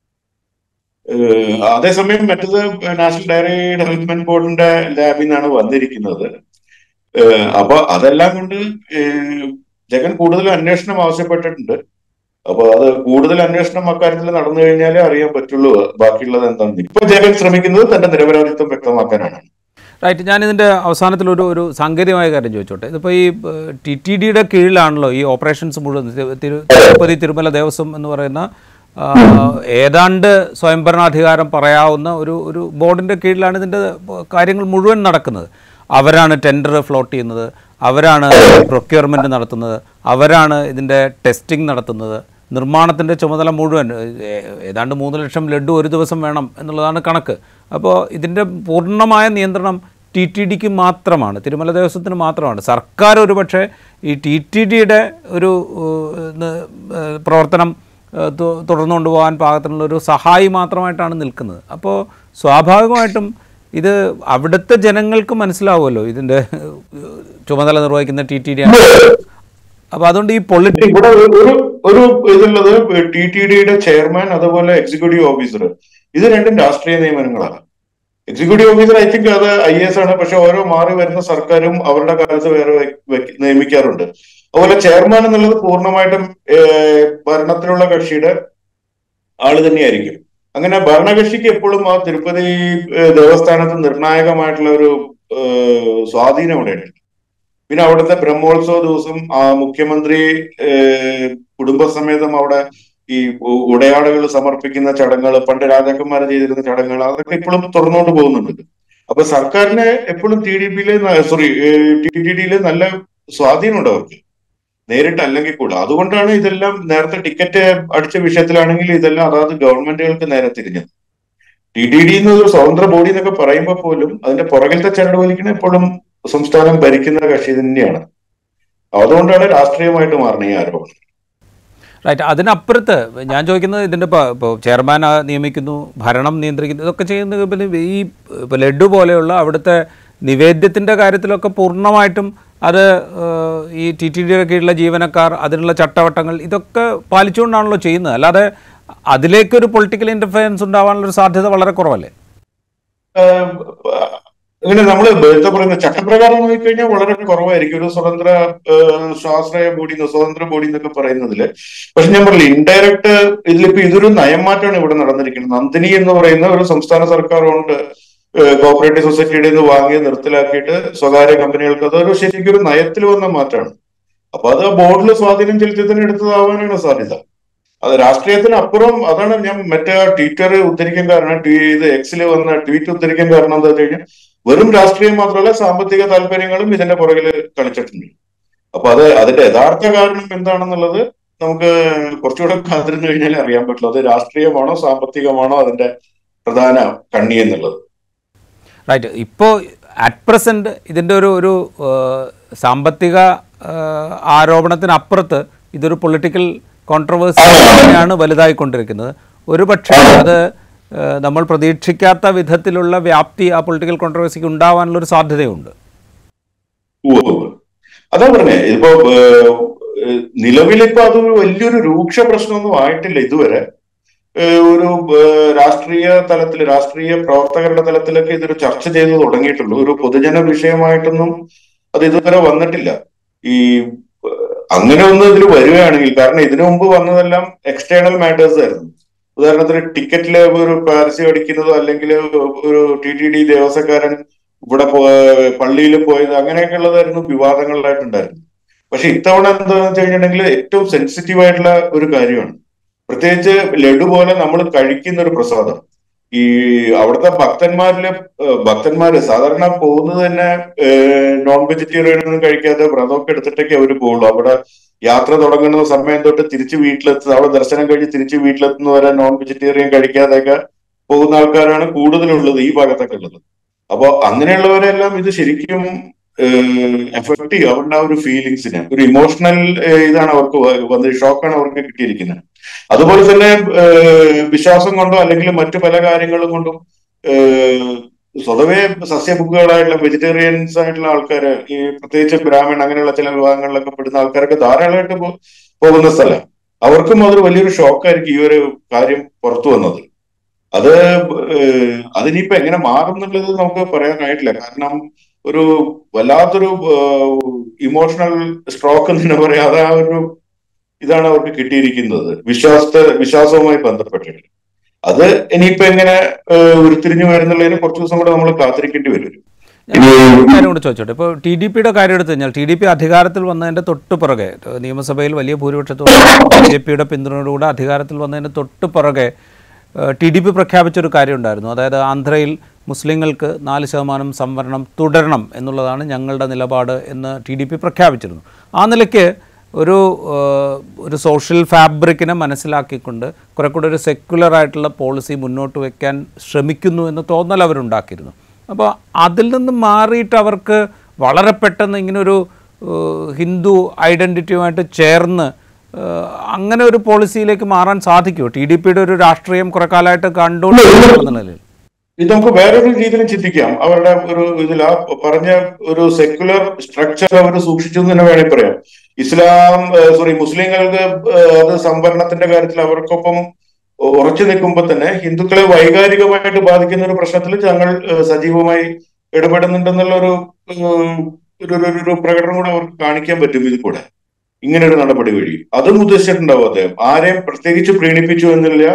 ഏഹ്, അതേസമയം മറ്റത് നാഷണൽ ഡയറി ഡെവലപ്മെന്റ് ബോർഡിന്റെ ലാബിൽ നിന്നാണ് വന്നിരിക്കുന്നത് ഏഹ്, അപ്പൊ അതെല്ലാം കൊണ്ട് ഏഹ്, ജഗൻ കൂടുതൽ അന്വേഷണം ആവശ്യപ്പെട്ടിട്ടുണ്ട് അപ്പൊ അത് കൂടുതൽ അന്വേഷണം അക്കാര്യത്തിൽ നടന്നു കഴിഞ്ഞാലേ അറിയാൻ പറ്റുള്ളൂ ബാക്കിയുള്ളത് എന്താണെന്ന് ഇപ്പൊ ജഗൻ ശ്രമിക്കുന്നത് തന്റെ നിരപരാധിത്വം വ്യക്തമാക്കാനാണ് റൈറ്റ് ഞാനിതിൻ്റെ അവസാനത്തിൽ ഒരു ഒരു സാങ്കേതികമായ കാര്യം ചോദിച്ചോട്ടെ ഇതിപ്പോൾ ഈ ടി ടി ഡിയുടെ കീഴിലാണല്ലോ ഈ ഓപ്പറേഷൻസ് മുഴുവൻ തിരു- തിരു- തിരുപ്പതി തിരുമല ദേവസ്വം എന്ന് പറയുന്ന ആ, ഏതാണ്ട് സ്വയംഭരണാധികാരം പറയാവുന്ന ഒരു ഒരു ബോർഡിൻ്റെ കീഴിലാണ് ഇതിൻ്റെ കാര്യങ്ങൾ മുഴുവൻ നടക്കുന്നത് അവരാണ് ടെൻഡർ ഫ്ലോട്ട് ചെയ്യുന്നത് അവരാണ് പ്രൊക്യൂർമെൻറ്റ് നടത്തുന്നത് അവരാണ് ഇതിൻ്റെ ടെസ്റ്റിംഗ് നടത്തുന്നത് നിർമ്മാണത്തിൻ്റെ ചുമതല മുഴുവൻ ഏ- ഏതാണ്ട് മൂന്ന് ലക്ഷം ലഡു ഒരു ദിവസം വേണം എന്നുള്ളതാണ് കണക്ക് അപ്പോൾ ഇതിൻ്റെ പൂർണ്ണമായ നിയന്ത്രണം ടി ടി ഡിക്ക് മാത്രമാണ് തിരുമല ദേവസ്വത്തിന് മാത്രമാണ് സർക്കാർ ഒരുപക്ഷെ ഈ ടി ടി ഡിയുടെ ഒരു ഏഹ്, ന- ഏഹ്, പ്രവർത്തനം ഏഹ്, തു- തുടർന്നു കൊണ്ടുപോകാൻ പാകത്തിനുള്ള ഒരു സഹായി മാത്രമായിട്ടാണ് നിൽക്കുന്നത് അപ്പോൾ സ്വാഭാവികമായിട്ടും ഇത് അവിടുത്തെ ജനങ്ങൾക്ക് മനസ്സിലാവുമല്ലോ ഇതിൻ്റെ ഏഹ്, ചുമതല നിർവഹിക്കുന്ന ടി ടി ഡി ആണ് അപ്പോൾ അതുകൊണ്ട് ഈ പൊളിറ്റി ഇവിടെ ഒരു- ഒരു ഒരു ഇതുള്ളത് ടി ടി ഡിയുടെ ചെയർമാൻ അതുപോലെ എക്സിക്യൂട്ടീവ് ഓഫീസർ ഇത് രണ്ടും രാഷ്ട്രീയ നിയമനങ്ങളാണ് എക്സിക്യൂട്ടീവ് ഓഫീസർ ഐ തിങ്ക് അത് ഐ എസ് ആണ് പക്ഷെ ഓരോ മാറി വരുന്ന സർക്കാരും അവരുടെ കാലത്ത് വേറെ വെ- വെക്ക് നിയമിക്കാറുണ്ട് അതുപോലെ ചെയർമാൻ എന്നുള്ളത് പൂർണ്ണമായിട്ടും ഏഹ്, ഭരണത്തിലുള്ള കക്ഷിയുടെ ആള് തന്നെയായിരിക്കും അങ്ങനെ ഭരണകക്ഷിക്ക് എപ്പോഴും ആ തിരുപ്പതി ഏഹ്, ദേവസ്ഥാനത്ത് നിർണായകമായിട്ടുള്ള ഒരു ഏഹ്, സ്വാധീനം അവിടെ ഉണ്ട് പിന്നെ അവിടുത്തെ ബ്രഹ്മോത്സവ ദിവസം ആ മുഖ്യമന്ത്രി ഏഹ്, കുടുംബസമേതം അവിടെ ഈ ഉ- ഉടയാടകൾ സമർപ്പിക്കുന്ന ചടങ്ങുകൾ പണ്ട് രാജാക്കന്മാർ ചെയ്തിരുന്ന ചടങ്ങുകൾ അതൊക്കെ ഇപ്പോഴും തുറന്നുകൊണ്ട് പോകുന്നുണ്ട് അപ്പൊ സർക്കാരിന് എപ്പോഴും ടി ഡി പിയിലെ സോറി ടി ടി ഡിയിലെ നല്ല സ്വാധീനമുണ്ട് അവർക്ക് നേരിട്ട് അല്ലെങ്കിൽ കൂടെ അതുകൊണ്ടാണ് ഇതെല്ലാം നേരത്തെ ടിക്കറ്റ് അടിച്ച വിഷയത്തിലാണെങ്കിൽ ഇതെല്ലാം അതാത് ഗവൺമെന്റുകൾക്ക് നേരെ തിരിഞ്ഞത് ടി ഡി ഡി എന്നൊരു സ്വതന്ത്ര ബോഡി എന്നൊക്കെ പറയുമ്പോൾ പോലും അതിന്റെ പുറകിലത്തെ ചരട് വലിക്കുന്ന എപ്പോഴും സംസ്ഥാനം ഭരിക്കുന്ന കക്ഷി തന്നെയാണ് അതുകൊണ്ടാണ് രാഷ്ട്രീയമായിട്ട് മാറുന്നത് ഈ ആരോപണം റൈറ്റ് അതിനപ്പുറത്ത് ഞാൻ ചോദിക്കുന്നത് ഇതിൻ്റെ ഇപ്പോൾ ഇപ്പോൾ ചെയർമാൻ ആ നിയമിക്കുന്നു ഭരണം നിയന്ത്രിക്കുന്നു ഇതൊക്കെ ചെയ്യുന്നത് പിന്നെ ഈ ഇപ്പോൾ ലഡു പോലെയുള്ള അവിടുത്തെ നിവേദ്യത്തിൻ്റെ കാര്യത്തിലൊക്കെ പൂർണ്ണമായിട്ടും അത് ഏഹ്, ഈ ടി ടി ഡിയുടെ കീഴിലുള്ള ജീവനക്കാർ അതിനുള്ള ചട്ടവട്ടങ്ങൾ ഇതൊക്കെ പാലിച്ചുകൊണ്ടാണല്ലോ ചെയ്യുന്നത് അല്ലാതെ അതിലേക്കൊരു പൊളിറ്റിക്കൽ ഇൻ്റർഫറൻസ് ഉണ്ടാവാനുള്ളൊരു സാധ്യത വളരെ കുറവല്ലേ ആഹ് ഇങ്ങനെ നമ്മൾ എന്താ പറയുന്ന ചട്ടപ്രകാരം നോക്കിക്കഴിഞ്ഞാൽ വളരെ കുറവായിരിക്കും ഒരു സ്വതന്ത്ര ആഹ് സ്വാശ്രയ ബോഡി സ്വതന്ത്ര ബോഡി എന്നൊക്കെ പറയുന്നതില് പക്ഷെ ഞാൻ പറഞ്ഞില്ല ഇൻഡയറക്റ്റ് ഇതിലിപ്പോ ഇതൊരു നയമാറ്റമാണ് ഇവിടെ നടന്നിരിക്കുന്നത് നന്ദിനി എന്ന് പറയുന്ന ഒരു സംസ്ഥാന സർക്കാർ കൊണ്ട് കോപ്പറേറ്റീവ് സൊസൈറ്റിയുടെ നിന്ന് വാങ്ങി നിർത്തലാക്കിയിട്ട് സ്വകാര്യ കമ്പനികൾക്ക് അതൊരു ശരിക്കും ഒരു നയത്തിൽ വന്ന മാറ്റമാണ് അപ്പൊ അത് ബോർഡിൽ സ്വാധീനം ചെലുത്തി തന്നെ എടുത്തതാവാനാണ് സാധ്യത അത് രാഷ്ട്രീയത്തിന് അപ്പുറം അതാണ് ഞാൻ മറ്റേ ട്വിറ്റർ ഉദ്ധരിക്കാൻ കാരണം ട്വീ- ഇത് എക്സിൽ വന്ന ട്വീറ്റ് ഉദ്ധരിക്കാൻ കാരണം എന്താ വെച്ച് കഴിഞ്ഞാൽ വെറും രാഷ്ട്രീയം മാത്രമല്ല സാമ്പത്തിക താല്പര്യങ്ങളും ഇതിന്റെ പുറകിൽ കളിച്ചിട്ടുണ്ട് അപ്പൊ അത് അതിന്റെ യഥാർത്ഥ കാരണം എന്താണെന്നുള്ളത് നമുക്ക് കുറച്ചുകൂടെ കാത്തിരുന്നു കഴിഞ്ഞാൽ അറിയാൻ പറ്റുള്ളൂ അത് രാഷ്ട്രീയമാണോ സാമ്പത്തികമാണോ അതിന്റെ പ്രധാന കണ്ണി എന്നുള്ളത് റൈറ്റ് ഇപ്പോൾ അറ്റ് പ്രസൻറ്റ് ഇതിൻ്റെ ഒരു ഒരു ഏഹ്, സാമ്പത്തിക ഏഹ്, ആരോപണത്തിനപ്പുറത്ത് ഇതൊരു പൊളിറ്റിക്കൽ കോൺട്രവേഴ്സി തന്നെയാണ് വലുതായിക്കൊണ്ടിരിക്കുന്നത് ഒരു പക്ഷേ അത് ഏഹ്, നമ്മൾ പ്രതീക്ഷിക്കാത്ത വിധത്തിലുള്ള വ്യാപ്തി ആ പൊളിറ്റിക്കൽ കോൺട്രവേഴ്സിക്ക് ഉണ്ടാവാനുള്ള ഒരു സാധ്യതയുണ്ട് ഉവ്വ് ഉവ്വ്. അതാ പറഞ്ഞേ ഇതിപ്പോ ഏഹ്, ഏഹ്, നിലവിലിപ്പോ അതൊരു വലിയൊരു രൂക്ഷ പ്രശ്നമൊന്നും ആയിട്ടില്ല ഇതുവരെ ഏഹ്, ഒരു ഏഹ്, രാഷ്ട്രീയ തലത്തിൽ രാഷ്ട്രീയ പ്രവർത്തകരുടെ തലത്തിലൊക്കെ ഇതൊരു ചർച്ച ചെയ്ത് തുടങ്ങിയിട്ടുള്ളൂ ഒരു പൊതുജന വിഷയമായിട്ടൊന്നും അത് ഇതുവരെ വന്നിട്ടില്ല ഈ ഏഹ്, അങ്ങനെ ഒന്ന് ഇതിൽ വരികയാണെങ്കിൽ കാരണം ഇതിനു മുമ്പ് വന്നതെല്ലാം എക്സ്റ്റേണൽ മാറ്റേഴ്സ് ആയിരുന്നു ഉദാഹരണത്തിന് ടിക്കറ്റില് ഒരു പരസ്യം അടിക്കുന്നതോ അല്ലെങ്കിൽ ഒരു ടി ടി ഡി ദേവസ്വക്കാരൻ ഇവിടെ പള്ളിയിൽ പോയത് അങ്ങനെയൊക്കെ ഉള്ളതായിരുന്നു വിവാദങ്ങളിലായിട്ടുണ്ടായിരുന്നു പക്ഷെ ഇത്തവണ എന്താണെന്ന് വെച്ച് കഴിഞ്ഞിട്ടുണ്ടെങ്കിൽ ഏറ്റവും സെൻസിറ്റീവ് ആയിട്ടുള്ള ഒരു കാര്യമാണ് പ്രത്യേകിച്ച് ലഡു പോലെ നമ്മൾ കഴിക്കുന്ന ഒരു പ്രസാദം ഈ അവിടുത്തെ ഭക്തന്മാരില് ഏഹ് ഭക്തന്മാര് സാധാരണ പോകുന്നത് തന്നെ നോൺ വെജിറ്റേറിയൻ ഒന്നും കഴിക്കാതെ വ്രതമൊക്കെ എടുത്തിട്ടൊക്കെ അവർ പോകുള്ളൂ അവിടെ യാത്ര തുടങ്ങുന്ന സമയം തൊട്ട് തിരിച്ച് വീട്ടിലെത്തുന്നത് അവിടെ ദർശനം കഴിഞ്ഞ് തിരിച്ച് വീട്ടിലെത്തുന്നവരെ നോൺ വെജിറ്റേറിയൻ കഴിക്കാതെയൊക്കെ പോകുന്ന ആൾക്കാരാണ് കൂടുതലുള്ളത് ഈ ഭാഗത്തൊക്കെ ഉള്ളത് അപ്പൊ അങ്ങനെയുള്ളവരെല്ലാം ഇത് ശരിക്കും എഫക്ട് ചെയ്യും അവരുടെ ആ ഒരു ഫീലിങ്സിന് ഒരു ഇമോഷണൽ ഇതാണ് അവർക്ക് വ- വന്ന ഷോക്കാണ് അവർക്ക് കിട്ടിയിരിക്കുന്നത് അതുപോലെ തന്നെ ഏഹ്, വിശ്വാസം കൊണ്ടോ അല്ലെങ്കിൽ മറ്റു പല കാര്യങ്ങളും കൊണ്ടും ഏഹ്, സ്വതവേ സസ്യബുക്കുകളായിട്ടുള്ള വെജിറ്റേറിയൻസ് ആയിട്ടുള്ള ആൾക്കാര് ഈ പ്രത്യേകിച്ച് ബ്രാഹ്മൺ അങ്ങനെയുള്ള ചില വിഭാഗങ്ങളിലൊക്കെ പെടുന്ന ആൾക്കാരൊക്കെ ധാരാളമായിട്ട് പോ- പോകുന്ന സ്ഥലം അവർക്കും അതൊരു വലിയൊരു ഷോക്കായിരിക്കും ഈ ഒരു കാര്യം പുറത്തു വന്നത് അത് ഏഹ്, അതിനിപ്പോ എങ്ങനെ മാറും എന്നുള്ളത് നമുക്ക് പറയാനായിട്ടില്ല കാരണം ഒരു വല്ലാത്തൊരു ഇമോഷണൽ സ്ട്രോക്ക് എന്ന് തന്നെ പറയാം അതാ ഒരു ഇതാണ് അവർക്ക് കിട്ടിയിരിക്കുന്നത് വിശ്വാസത്തെ വിശ്വാസവുമായി ബന്ധപ്പെട്ടിട്ട് അത് ഇനിയിപ്പോ എങ്ങനെ ഏഹ്, ഉരുത്തിരിഞ്ഞു വരുന്നുള്ളതിന് കുറച്ച് ദിവസം കൂടെ നമ്മൾ കാത്തിരിക്കേണ്ടി വരും ഞാൻ ഒരു കാര്യം കൂടി ചോദിച്ചോട്ടെ ഇപ്പോൾ ടി ഡി പിയുടെ കാര്യം എടുത്തു കഴിഞ്ഞാൽ ടി ഡി പി അധികാരത്തിൽ വന്നതിൻ്റെ തൊട്ട് പുറകെ ഏഹ് നിയമസഭയിൽ വലിയ ഭൂരിപക്ഷത്തോടെ ബി ജെ പിയുടെ പിന്തുണയോടുകൂടെ അധികാരത്തിൽ വന്നതിൻ്റെ തൊട്ട് പുറകെ ടി ഡി പി പ്രഖ്യാപിച്ചൊരു കാര്യം ഉണ്ടായിരുന്നു അതായത് ആന്ധ്രയിൽ മുസ്ലിങ്ങൾക്ക് നാല് ശതമാനം സംവരണം തുടരണം എന്നുള്ളതാണ് ഞങ്ങളുടെ നിലപാട് എന്ന് ടി ഡി പി പ്രഖ്യാപിച്ചിരുന്നു ആ നിലയ്ക്ക് ഒരു ഏഹ്, ഒരു സോഷ്യൽ ഫാബ്രിക്കിനെ മനസ്സിലാക്കിക്കൊണ്ട് കുറെ കൂടെ ഒരു സെക്യുലർ ആയിട്ടുള്ള പോളിസി മുന്നോട്ട് വയ്ക്കാൻ ശ്രമിക്കുന്നു എന്ന് തോന്നൽ അവരുണ്ടാക്കിയിരുന്നു അപ്പോൾ അതിൽ നിന്ന് മാറിയിട്ട് അവർക്ക് വളരെ പെട്ടെന്ന് ഇങ്ങനൊരു ഏഹ്, ഹിന്ദു ഐഡൻറ്റിറ്റിയുമായിട്ട് ചേർന്ന് ഏഹ്, അങ്ങനെ ഒരു പോളിസിയിലേക്ക് മാറാൻ സാധിക്കുമോ ടി ഡി പിയുടെ ഒരു രാഷ്ട്രീയം കുറെ കാലമായിട്ട് കണ്ടുകൊണ്ടിരിക്കുന്ന നിലയിൽ ഇത് നമുക്ക് വേറൊരു രീതിയിലും ചിന്തിക്കാം അവരുടെ ഒരു ഇതിൽ ആ പറഞ്ഞ ഒരു സെക്യുലർ സ്ട്രക്ചർ അവർ സൂക്ഷിച്ചു എന്ന് തന്നെ വേണമെങ്കിൽ പറയാം ഇസ്ലാം സോറി മുസ്ലിങ്ങൾക്ക് ഏഹ്, അത് സംവരണത്തിന്റെ കാര്യത്തിൽ അവർക്കൊപ്പം ഉറച്ചു നിൽക്കുമ്പോൾ തന്നെ ഹിന്ദുക്കളെ വൈകാരികമായിട്ട് ബാധിക്കുന്ന ഒരു പ്രശ്നത്തിൽ ഞങ്ങൾ ഏഹ്, സജീവമായി ഇടപെടുന്നുണ്ടെന്നുള്ള ഒരു ഏഹ്, ഒരു ഒരു- ഒരു പ്രകടനം കൂടെ അവർക്ക് കാണിക്കാൻ പറ്റും ഇതിൽ കൂടെ ഇങ്ങനെ ഒരു നടപടി വഴി അതും ഉദ്ദേശിച്ചിട്ടുണ്ടാവും അദ്ദേഹം ആരെയും പ്രത്യേകിച്ച് പ്രീണിപ്പിച്ചു എന്നില്ല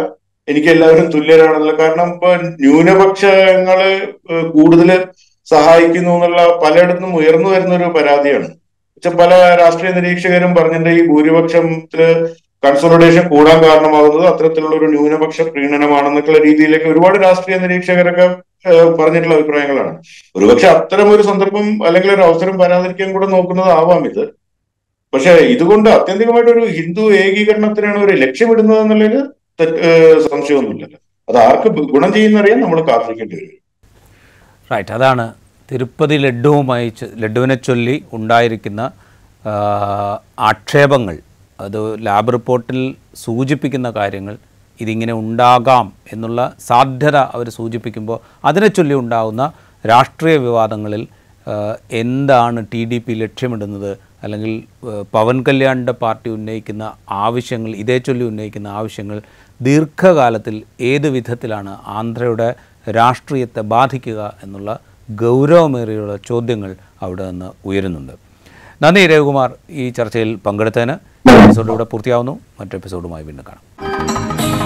എനിക്ക് എല്ലാവരും തുല്യരാണെന്നുള്ള കാരണം ഇപ്പൊ ന്യൂനപക്ഷങ്ങള് കൂടുതൽ സഹായിക്കുന്നു എന്നുള്ള പലയിടത്തും ഉയർന്നു വരുന്ന ഒരു പരാതിയാണ് പക്ഷെ പല രാഷ്ട്രീയ നിരീക്ഷകരും പറഞ്ഞിട്ടുണ്ട് ഈ ഭൂരിപക്ഷത്തില് കൺസോളിഡേഷൻ കൂടാൻ കാരണമാകുന്നത് അത്തരത്തിലുള്ള ഒരു ന്യൂനപക്ഷ പ്രീണനമാണെന്നൊക്കെയുള്ള രീതിയിലേക്ക് ഒരുപാട് രാഷ്ട്രീയ നിരീക്ഷകരൊക്കെ ഏഹ് പറഞ്ഞിട്ടുള്ള അഭിപ്രായങ്ങളാണ് ഒരുപക്ഷെ അത്തരം ഒരു സന്ദർഭം അല്ലെങ്കിൽ ഒരു അവസരം വരാതിരിക്കാൻ കൂടെ നോക്കുന്നതാവാം ഇത് പക്ഷെ ഇതുകൊണ്ട് ആത്യന്തികമായിട്ട് ഒരു ഹിന്ദു ഏകീകരണത്തിനാണ് ഒരു ലക്ഷ്യമിടുന്നത് എന്നുള്ളതിന് തെറ്റ് ഏഹ് സംശയമൊന്നുമില്ലല്ലോ അത് ആർക്ക് ഗുണം ചെയ്യുന്നറിയാൻ നമ്മൾ കാത്തിരിക്കേണ്ടി വരും റൈറ്റ് അതാണ് തിരുപ്പതി ലഡ്ഡുവുമായി ചൊ- ലഡ്ഡുവിനെ ചൊല്ലി ഉണ്ടായിരിക്കുന്ന ആ, ആക്ഷേപങ്ങൾ അത് ലാബ് റിപ്പോർട്ടിൽ സൂചിപ്പിക്കുന്ന കാര്യങ്ങൾ ഇതിങ്ങനെ ഉണ്ടാകാം എന്നുള്ള സാധ്യത അവർ സൂചിപ്പിക്കുമ്പോൾ അതിനെ ചൊല്ലി ഉണ്ടാകുന്ന രാഷ്ട്രീയ വിവാദങ്ങളിൽ ആ, എന്താണ് ടി ഡി പി ലക്ഷ്യമിടുന്നത് അല്ലെങ്കിൽ ആ, പവൻ കല്യാണിൻ്റെ പാർട്ടി ഉന്നയിക്കുന്ന ആവശ്യങ്ങൾ ഇതേ ചൊല്ലി ഉന്നയിക്കുന്ന ആവശ്യങ്ങൾ ദീർഘകാലത്തിൽ ഏത് വിധത്തിലാണ് ആന്ധ്രയുടെ രാഷ്ട്രീയത്തെ ബാധിക്കുക എന്നുള്ള ഗൗരവമേറിയുള്ള ചോദ്യങ്ങൾ അവിടെ നിന്ന് ഉയരുന്നുണ്ട് നന്ദി രവികുമാർ ഈ ചർച്ചയിൽ പങ്കെടുത്തതിന് എപ്പിസോഡ് ഇവിടെ പൂർത്തിയാവുന്നു മറ്റു എപ്പിസോഡുമായി വീണ്ടും കാണാം